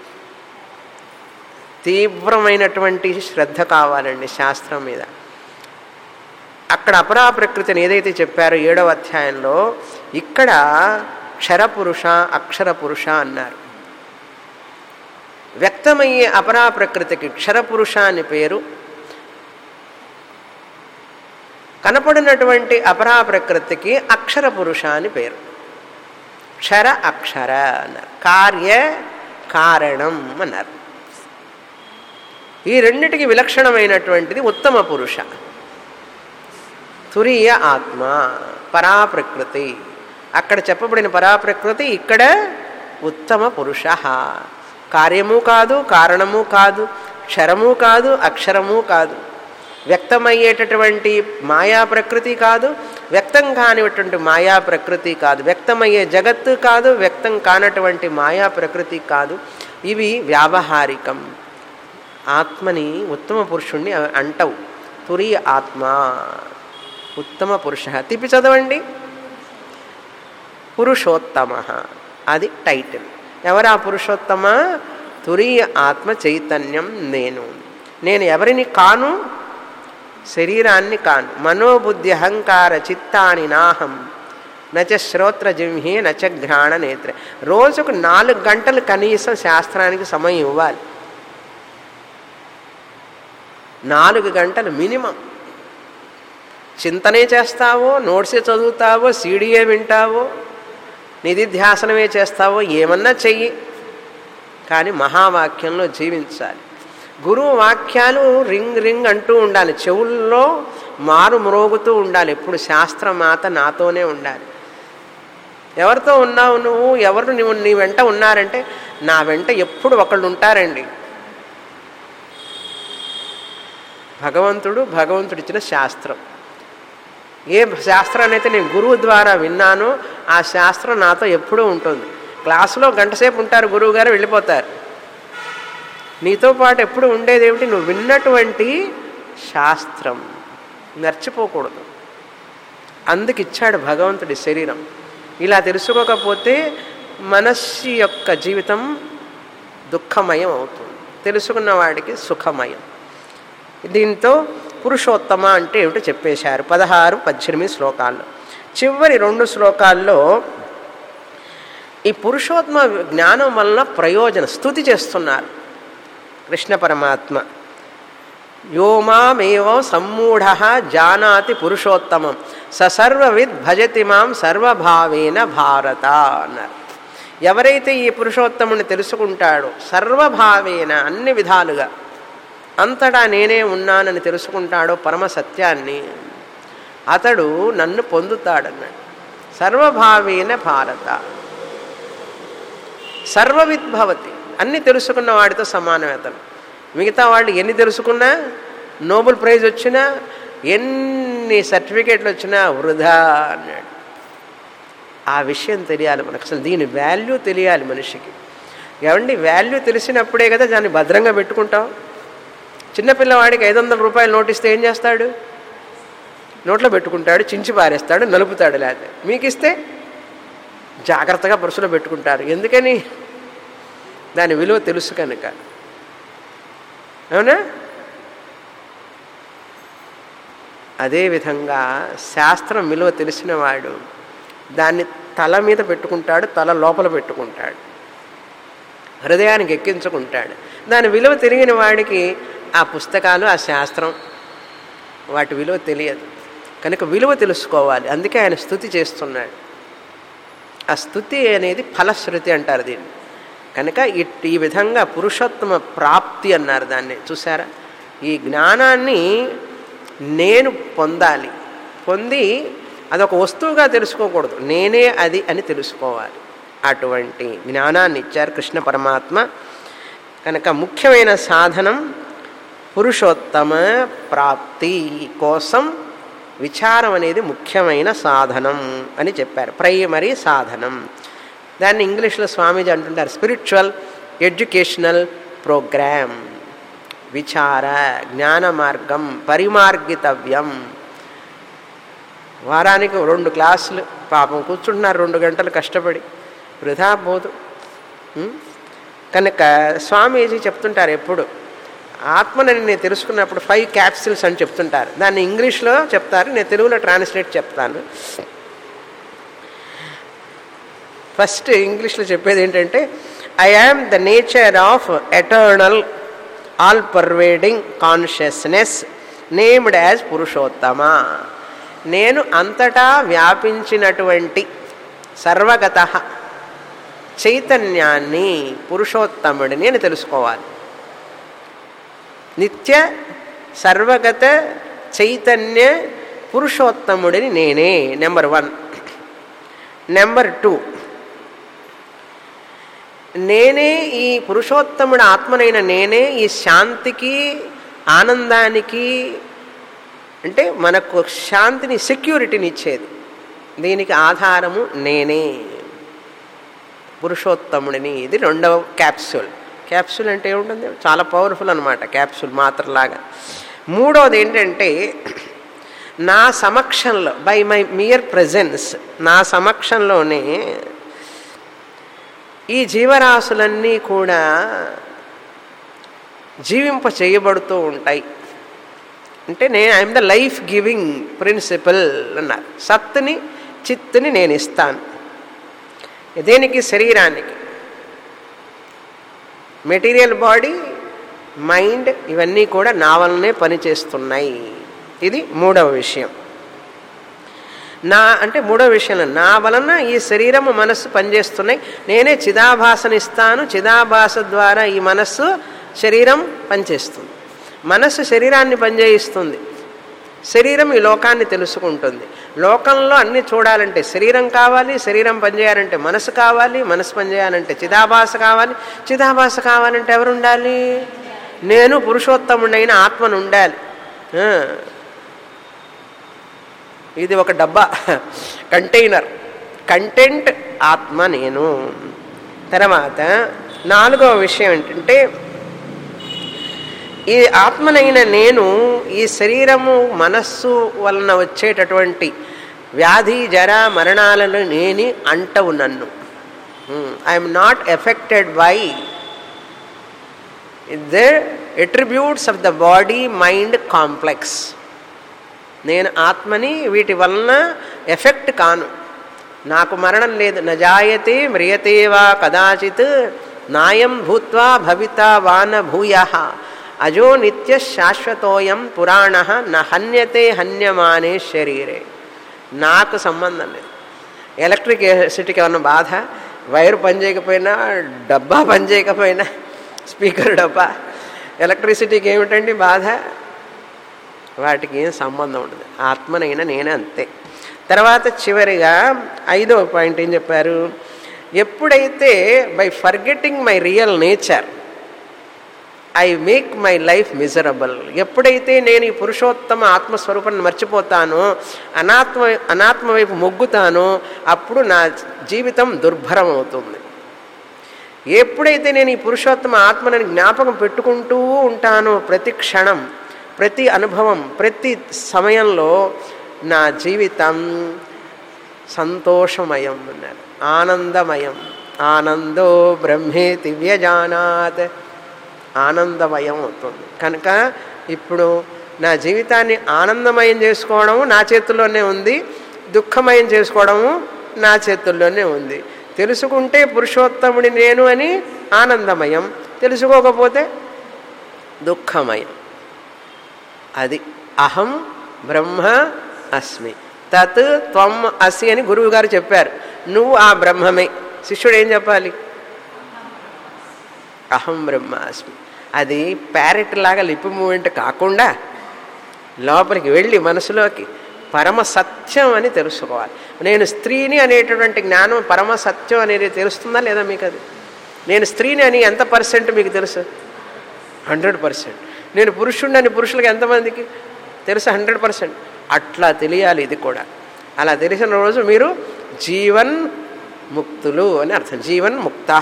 తీవ్రమైనటువంటి శ్రద్ధ కావాలండి శాస్త్రం మీద అక్కడ అపరా ప్రకృతిని ఏదైతే చెప్పారో ఏడవ అధ్యాయంలో ఇక్కడ క్షరపురుష అక్షర పురుష అన్నారు వ్యక్తమయ్యే అపరా ప్రకృతికి క్షరపురుష అని పేరు కనపడినటువంటి అపరా ప్రకృతికి అక్షర పురుష అని పేరు క్షర అక్షర అన్నారు కార్య కారణం అన్నారు ఈ రెండిటికి విలక్షణమైనటువంటిది ఉత్తమ పురుష తురీయ ఆత్మ పరాప్రకృతి అక్కడ చెప్పబడిన పరాప్రకృతి ఇక్కడ ఉత్తమ పురుష కార్యము కాదు కారణము కాదు క్షరము కాదు అక్షరము కాదు వ్యక్తమయ్యేటటువంటి మాయా ప్రకృతి కాదు వ్యక్తం కానిటువంటి మాయా ప్రకృతి కాదు వ్యక్తమయ్యే జగత్తు కాదు వ్యక్తం కానటువంటి మాయా ప్రకృతి కాదు ఇవి వ్యావహారికం ఆత్మని ఉత్తమ పురుషుణ్ణి అంటవు తురి ఆత్మ ఉత్తమ పురుష తిప్పి చదవండి పురుషోత్తమ అది టైటిల్ ఎవరా పురుషోత్తమ తురీయ ఆత్మ చైతన్యం నేను నేను ఎవరిని కాను శరీరాన్ని కాను మనోబుద్ధి అహంకార చిత్తాని నాహం నచ శ్రోత్ర జింహి నచ ఘ్రాణ నేత్ర రోజుకు నాలుగు గంటలు కనీసం శాస్త్రానికి సమయం ఇవ్వాలి నాలుగు గంటలు మినిమం చింతనే చేస్తావో నోట్సే చదువుతావో సీడీఏ వింటావో నిధిధ్యాసనమే చేస్తావో ఏమన్నా చెయ్యి కానీ మహావాక్యంలో జీవించాలి గురువు వాక్యాలు రింగ్ రింగ్ అంటూ ఉండాలి చెవుల్లో మారు మ్రోగుతూ ఉండాలి ఎప్పుడు శాస్త్రమాత నాతోనే ఉండాలి ఎవరితో ఉన్నావు నువ్వు ఎవరు నువ్వు నీ వెంట ఉన్నారంటే నా వెంట ఎప్పుడు ఒకళ్ళు ఉంటారండి భగవంతుడు భగవంతుడు ఇచ్చిన శాస్త్రం ఏ శాస్త్రాన్ని అయితే నేను గురువు ద్వారా విన్నానో ఆ శాస్త్రం నాతో ఎప్పుడూ ఉంటుంది క్లాసులో గంటసేపు ఉంటారు గురువు గారు వెళ్ళిపోతారు నీతో పాటు ఎప్పుడు ఉండేది ఏమిటి నువ్వు విన్నటువంటి శాస్త్రం మర్చిపోకూడదు అందుకు ఇచ్చాడు భగవంతుడి శరీరం ఇలా తెలుసుకోకపోతే మనస్సు యొక్క జీవితం దుఃఖమయం అవుతుంది తెలుసుకున్న వాడికి సుఖమయం దీంతో పురుషోత్తమ అంటే ఏమిటో చెప్పేశారు పదహారు పద్దెనిమిది శ్లోకాల్లో చివరి రెండు శ్లోకాల్లో ఈ పురుషోత్తమ జ్ఞానం వలన ప్రయోజన స్థుతి చేస్తున్నారు కృష్ణ పరమాత్మ యోమామేవ సమ్మూఢ జానాతి పురుషోత్తమం ససర్వవిద్ భజతి మాం సర్వభావేన భారత అన్నారు ఎవరైతే ఈ పురుషోత్తముని తెలుసుకుంటాడో సర్వభావేన అన్ని విధాలుగా అంతటా నేనే ఉన్నానని తెలుసుకుంటాడో పరమ సత్యాన్ని అతడు నన్ను పొందుతాడన్నాడు సర్వభావేన భారత సర్వవిద్భవతి అన్ని తెలుసుకున్న వాడితో సమానమే అతను మిగతా వాళ్ళు ఎన్ని తెలుసుకున్నా నోబెల్ ప్రైజ్ వచ్చినా ఎన్ని సర్టిఫికేట్లు వచ్చినా వృధా అన్నాడు ఆ విషయం తెలియాలి మనకు అసలు దీని వాల్యూ తెలియాలి మనిషికి ఏమండి వాల్యూ తెలిసినప్పుడే కదా దాన్ని భద్రంగా పెట్టుకుంటాం చిన్నపిల్లవాడికి ఐదు వందల రూపాయలు నోటిస్తే ఏం చేస్తాడు నోట్లో పెట్టుకుంటాడు చించి పారేస్తాడు నలుపుతాడు లేకపోతే మీకు ఇస్తే జాగ్రత్తగా పరుసులో పెట్టుకుంటారు ఎందుకని దాని విలువ తెలుసు కనుక అవునా అదేవిధంగా శాస్త్రం విలువ తెలిసినవాడు దాన్ని తల మీద పెట్టుకుంటాడు తల లోపల పెట్టుకుంటాడు హృదయానికి ఎక్కించుకుంటాడు దాని విలువ తెలియని వాడికి ఆ పుస్తకాలు ఆ శాస్త్రం వాటి విలువ తెలియదు కనుక విలువ తెలుసుకోవాలి అందుకే ఆయన స్థుతి చేస్తున్నాడు ఆ స్థుతి అనేది ఫలశ్రుతి అంటారు దీన్ని కనుక ఇట్ ఈ విధంగా పురుషోత్తమ ప్రాప్తి అన్నారు దాన్ని చూసారా ఈ జ్ఞానాన్ని నేను పొందాలి పొంది అదొక వస్తువుగా తెలుసుకోకూడదు నేనే అది అని తెలుసుకోవాలి అటువంటి జ్ఞానాన్ని ఇచ్చారు కృష్ణ పరమాత్మ కనుక ముఖ్యమైన సాధనం పురుషోత్తమ ప్రాప్తి కోసం విచారం అనేది ముఖ్యమైన సాధనం అని చెప్పారు ప్రైమరీ సాధనం దాన్ని ఇంగ్లీష్లో స్వామీజీ అంటుంటారు స్పిరిచువల్ ఎడ్యుకేషనల్ ప్రోగ్రామ్ విచార జ్ఞాన మార్గం పరిమార్గితవ్యం వారానికి రెండు క్లాసులు పాపం కూర్చుంటున్నారు రెండు గంటలు కష్టపడి వృధా పోదు ఉం? కనుక స్వామీజీ చెప్తుంటారు ఎప్పుడు ఆత్మని నేను తెలుసుకున్నప్పుడు ఫైవ్ క్యాప్సిల్స్ అని చెప్తుంటారు దాన్ని ఇంగ్లీష్లో చెప్తారు నేను తెలుగులో ట్రాన్స్లేట్ చెప్తాను ఫస్ట్ ఇంగ్లీష్లో చెప్పేది ఏంటంటే I am the nature of eternal all pervading consciousness named as Purushottama నేను అంతటా వ్యాపించినటువంటి సర్వగత చైతన్యాన్ని పురుషోత్తముడిని అని తెలుసుకోవాలి నిత్య సర్వగత చైతన్య పురుషోత్తముడిని నేనే నెంబర్ వన్ నెంబర్ టూ నేనే ఈ పురుషోత్తముడు ఆత్మనైన నేనే ఈ శాంతికి ఆనందానికి అంటే మనకు శాంతిని సెక్యూరిటీని ఇచ్చేది దీనికి ఆధారము నేనే పురుషోత్తముడిని ఇది రెండవ క్యాప్సూల్ క్యాప్సూల్ అంటే ఏముంటుంది చాలా పవర్ఫుల్ అనమాట క్యాప్సూల్ మాత్రలాగా మూడవది ఏంటంటే నా సమక్షంలో బై మై మియర్ ప్రజెన్స్ నా సమక్షంలోనే ఈ జీవరాశులన్నీ కూడా జీవింప చేయబడుతూ ఉంటాయి అంటే నేను I am the life giving principle అన్నారు సత్తుని చిత్తుని నేను ఇస్తాను దేనికి శరీరానికి మెటీరియల్ బాడీ మైండ్ ఇవన్నీ కూడా నా వల్లనే పనిచేస్తున్నాయి ఇది మూడవ విషయం నా అంటే మూడో విషయంలో నా వలన ఈ శరీరము మనస్సు పనిచేస్తున్నాయి నేనే చిదాభాసనిస్తాను చిదాభాస ద్వారా ఈ మనస్సు శరీరం పనిచేస్తుంది మనస్సు శరీరాన్ని పనిచేయిస్తుంది శరీరం ఈ లోకాన్ని తెలుసుకుంటుంది లోకంలో అన్ని చూడాలంటే శరీరం కావాలి శరీరం పనిచేయాలంటే మనసు కావాలి మనసు పనిచేయాలంటే చిదాభాస కావాలి చిదాభాస కావాలంటే ఎవరు ఉండాలి నేను పురుషోత్తముడైన ఆత్మను ఉండాలి ఆ. ఇది ఒక డబ్బా కంటైనర్ కంటెంట్ ఆత్మ నేను తర్వాత నాలుగవ విషయం ఏంటంటే ఈ ఆత్మనైన నేను ఈ శరీరము మనస్సు వలన వచ్చేటటువంటి వ్యాధి జర మరణాలను నేని అంటవు నన్ను I am not affected by the attributes of the body mind complex నేను ఆత్మని వీటి వలన ఎఫెక్ట్ కాను నాకు మరణం లేదు నజాయతే మ్రియతే వా కదాచిత్ నాయం భూత్వా భవిత వాన భూయ అజో నిత్య శాశ్వతోయం పురాణ న హన్యతే హన్యమానే శరీరే నాకు సంబంధం లేదు ఎలక్ట్రిక్ సిటీకి ఏమన్నా బాధ వైరు పనిచేయకపోయినా డబ్బా పనిచేయకపోయినా స్పీకర్ డబ్బా ఎలక్ట్రిసిటీకి ఏమిటండి బాధ వాటికి ఏం సంబంధం ఉండదు ఆత్మనైనా నేనే అంతే తర్వాత చివరిగా ఐదవ పాయింట్ ఏం చెప్పారు ఎప్పుడైతే by forgetting my real nature I make my life miserable ఎప్పుడైతే నేను ఈ పురుషోత్తమ ఆత్మస్వరూపాన్ని మర్చిపోతానో అనాత్మ అనాత్మ వైపు మొగ్గుతానో అప్పుడు నా జీవితం దుర్భరం అవుతుంది ఎప్పుడైతే నేను ఈ పురుషోత్తమ ఆత్మని జ్ఞాపకం పెట్టుకుంటూ ఉంటానో ప్రతి క్షణం ప్రతి అనుభవం ప్రతి సమయంలో నా జీవితం సంతోషమయం అన్నారు ఆనందమయం ఆనందో బ్రహ్మేతి వ్యజానాత్ ఆనందమయం అవుతుంది కనుక ఇప్పుడు నా జీవితాన్ని ఆనందమయం చేసుకోవడము నా చేతుల్లోనే ఉంది దుఃఖమయం చేసుకోవడము నా చేతుల్లోనే ఉంది తెలుసుకుంటే పురుషోత్తముడి నేను అని ఆనందమయం తెలుసుకోకపోతే దుఃఖమయం అది అహం బ్రహ్మ అస్మి తత్ త్వం అసి అని గురువు గారు చెప్పారు నువ్వు ఆ బ్రహ్మమే శిష్యుడు ఏం చెప్పాలి అహం బ్రహ్మ అస్మి అది ప్యారెట్ లాగా లిప్ మూమెంట్ కాకుండా లోపలికి వెళ్ళి మనసులోకి పరమ సత్యం అని తెలుసుకోవాలి నేను స్త్రీని అనేటటువంటి జ్ఞానం పరమ సత్యం అనేది తెలుస్తుందా లేదా మీకు అది నేను స్త్రీని అని ఎంత పర్సెంట్ మీకు తెలుసు హండ్రెడ్ పర్సెంట్ నేను పురుషుడిని అని పురుషులకు ఎంతమందికి తెలుసు హండ్రెడ్ పర్సెంట్ అట్లా తెలియాలి ఇది కూడా అలా తెలిసిన రోజు మీరు జీవన్ ముక్తులు అని అర్థం జీవన్ ముక్త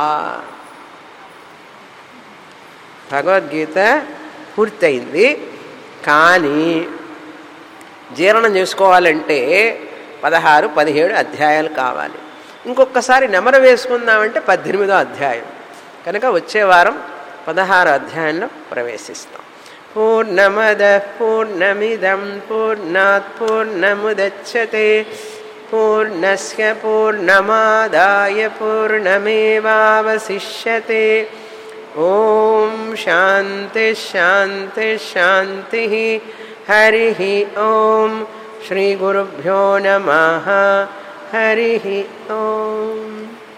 భగవద్గీత పూర్తయింది కానీ జీర్ణం చేసుకోవాలంటే పదహారు పదిహేడు అధ్యాయాలు కావాలి ఇంకొకసారి నెమరు వేసుకుందామంటే పద్దెనిమిదో అధ్యాయం కనుక వచ్చే వారం పదహారు అధ్యాయంలో ప్రవేశిస్తాం పూర్ణమద పూర్ణమిదం పూర్ణాత్ పూర్ణముదచ్చతే పూర్ణస్య పూర్ణమాదాయ పూర్ణమేవావశిష్యతే ఓం శాంతి శాంతి శాంతి హరి ఓం శ్రీ గురుభ్యో నమ హరి ఓం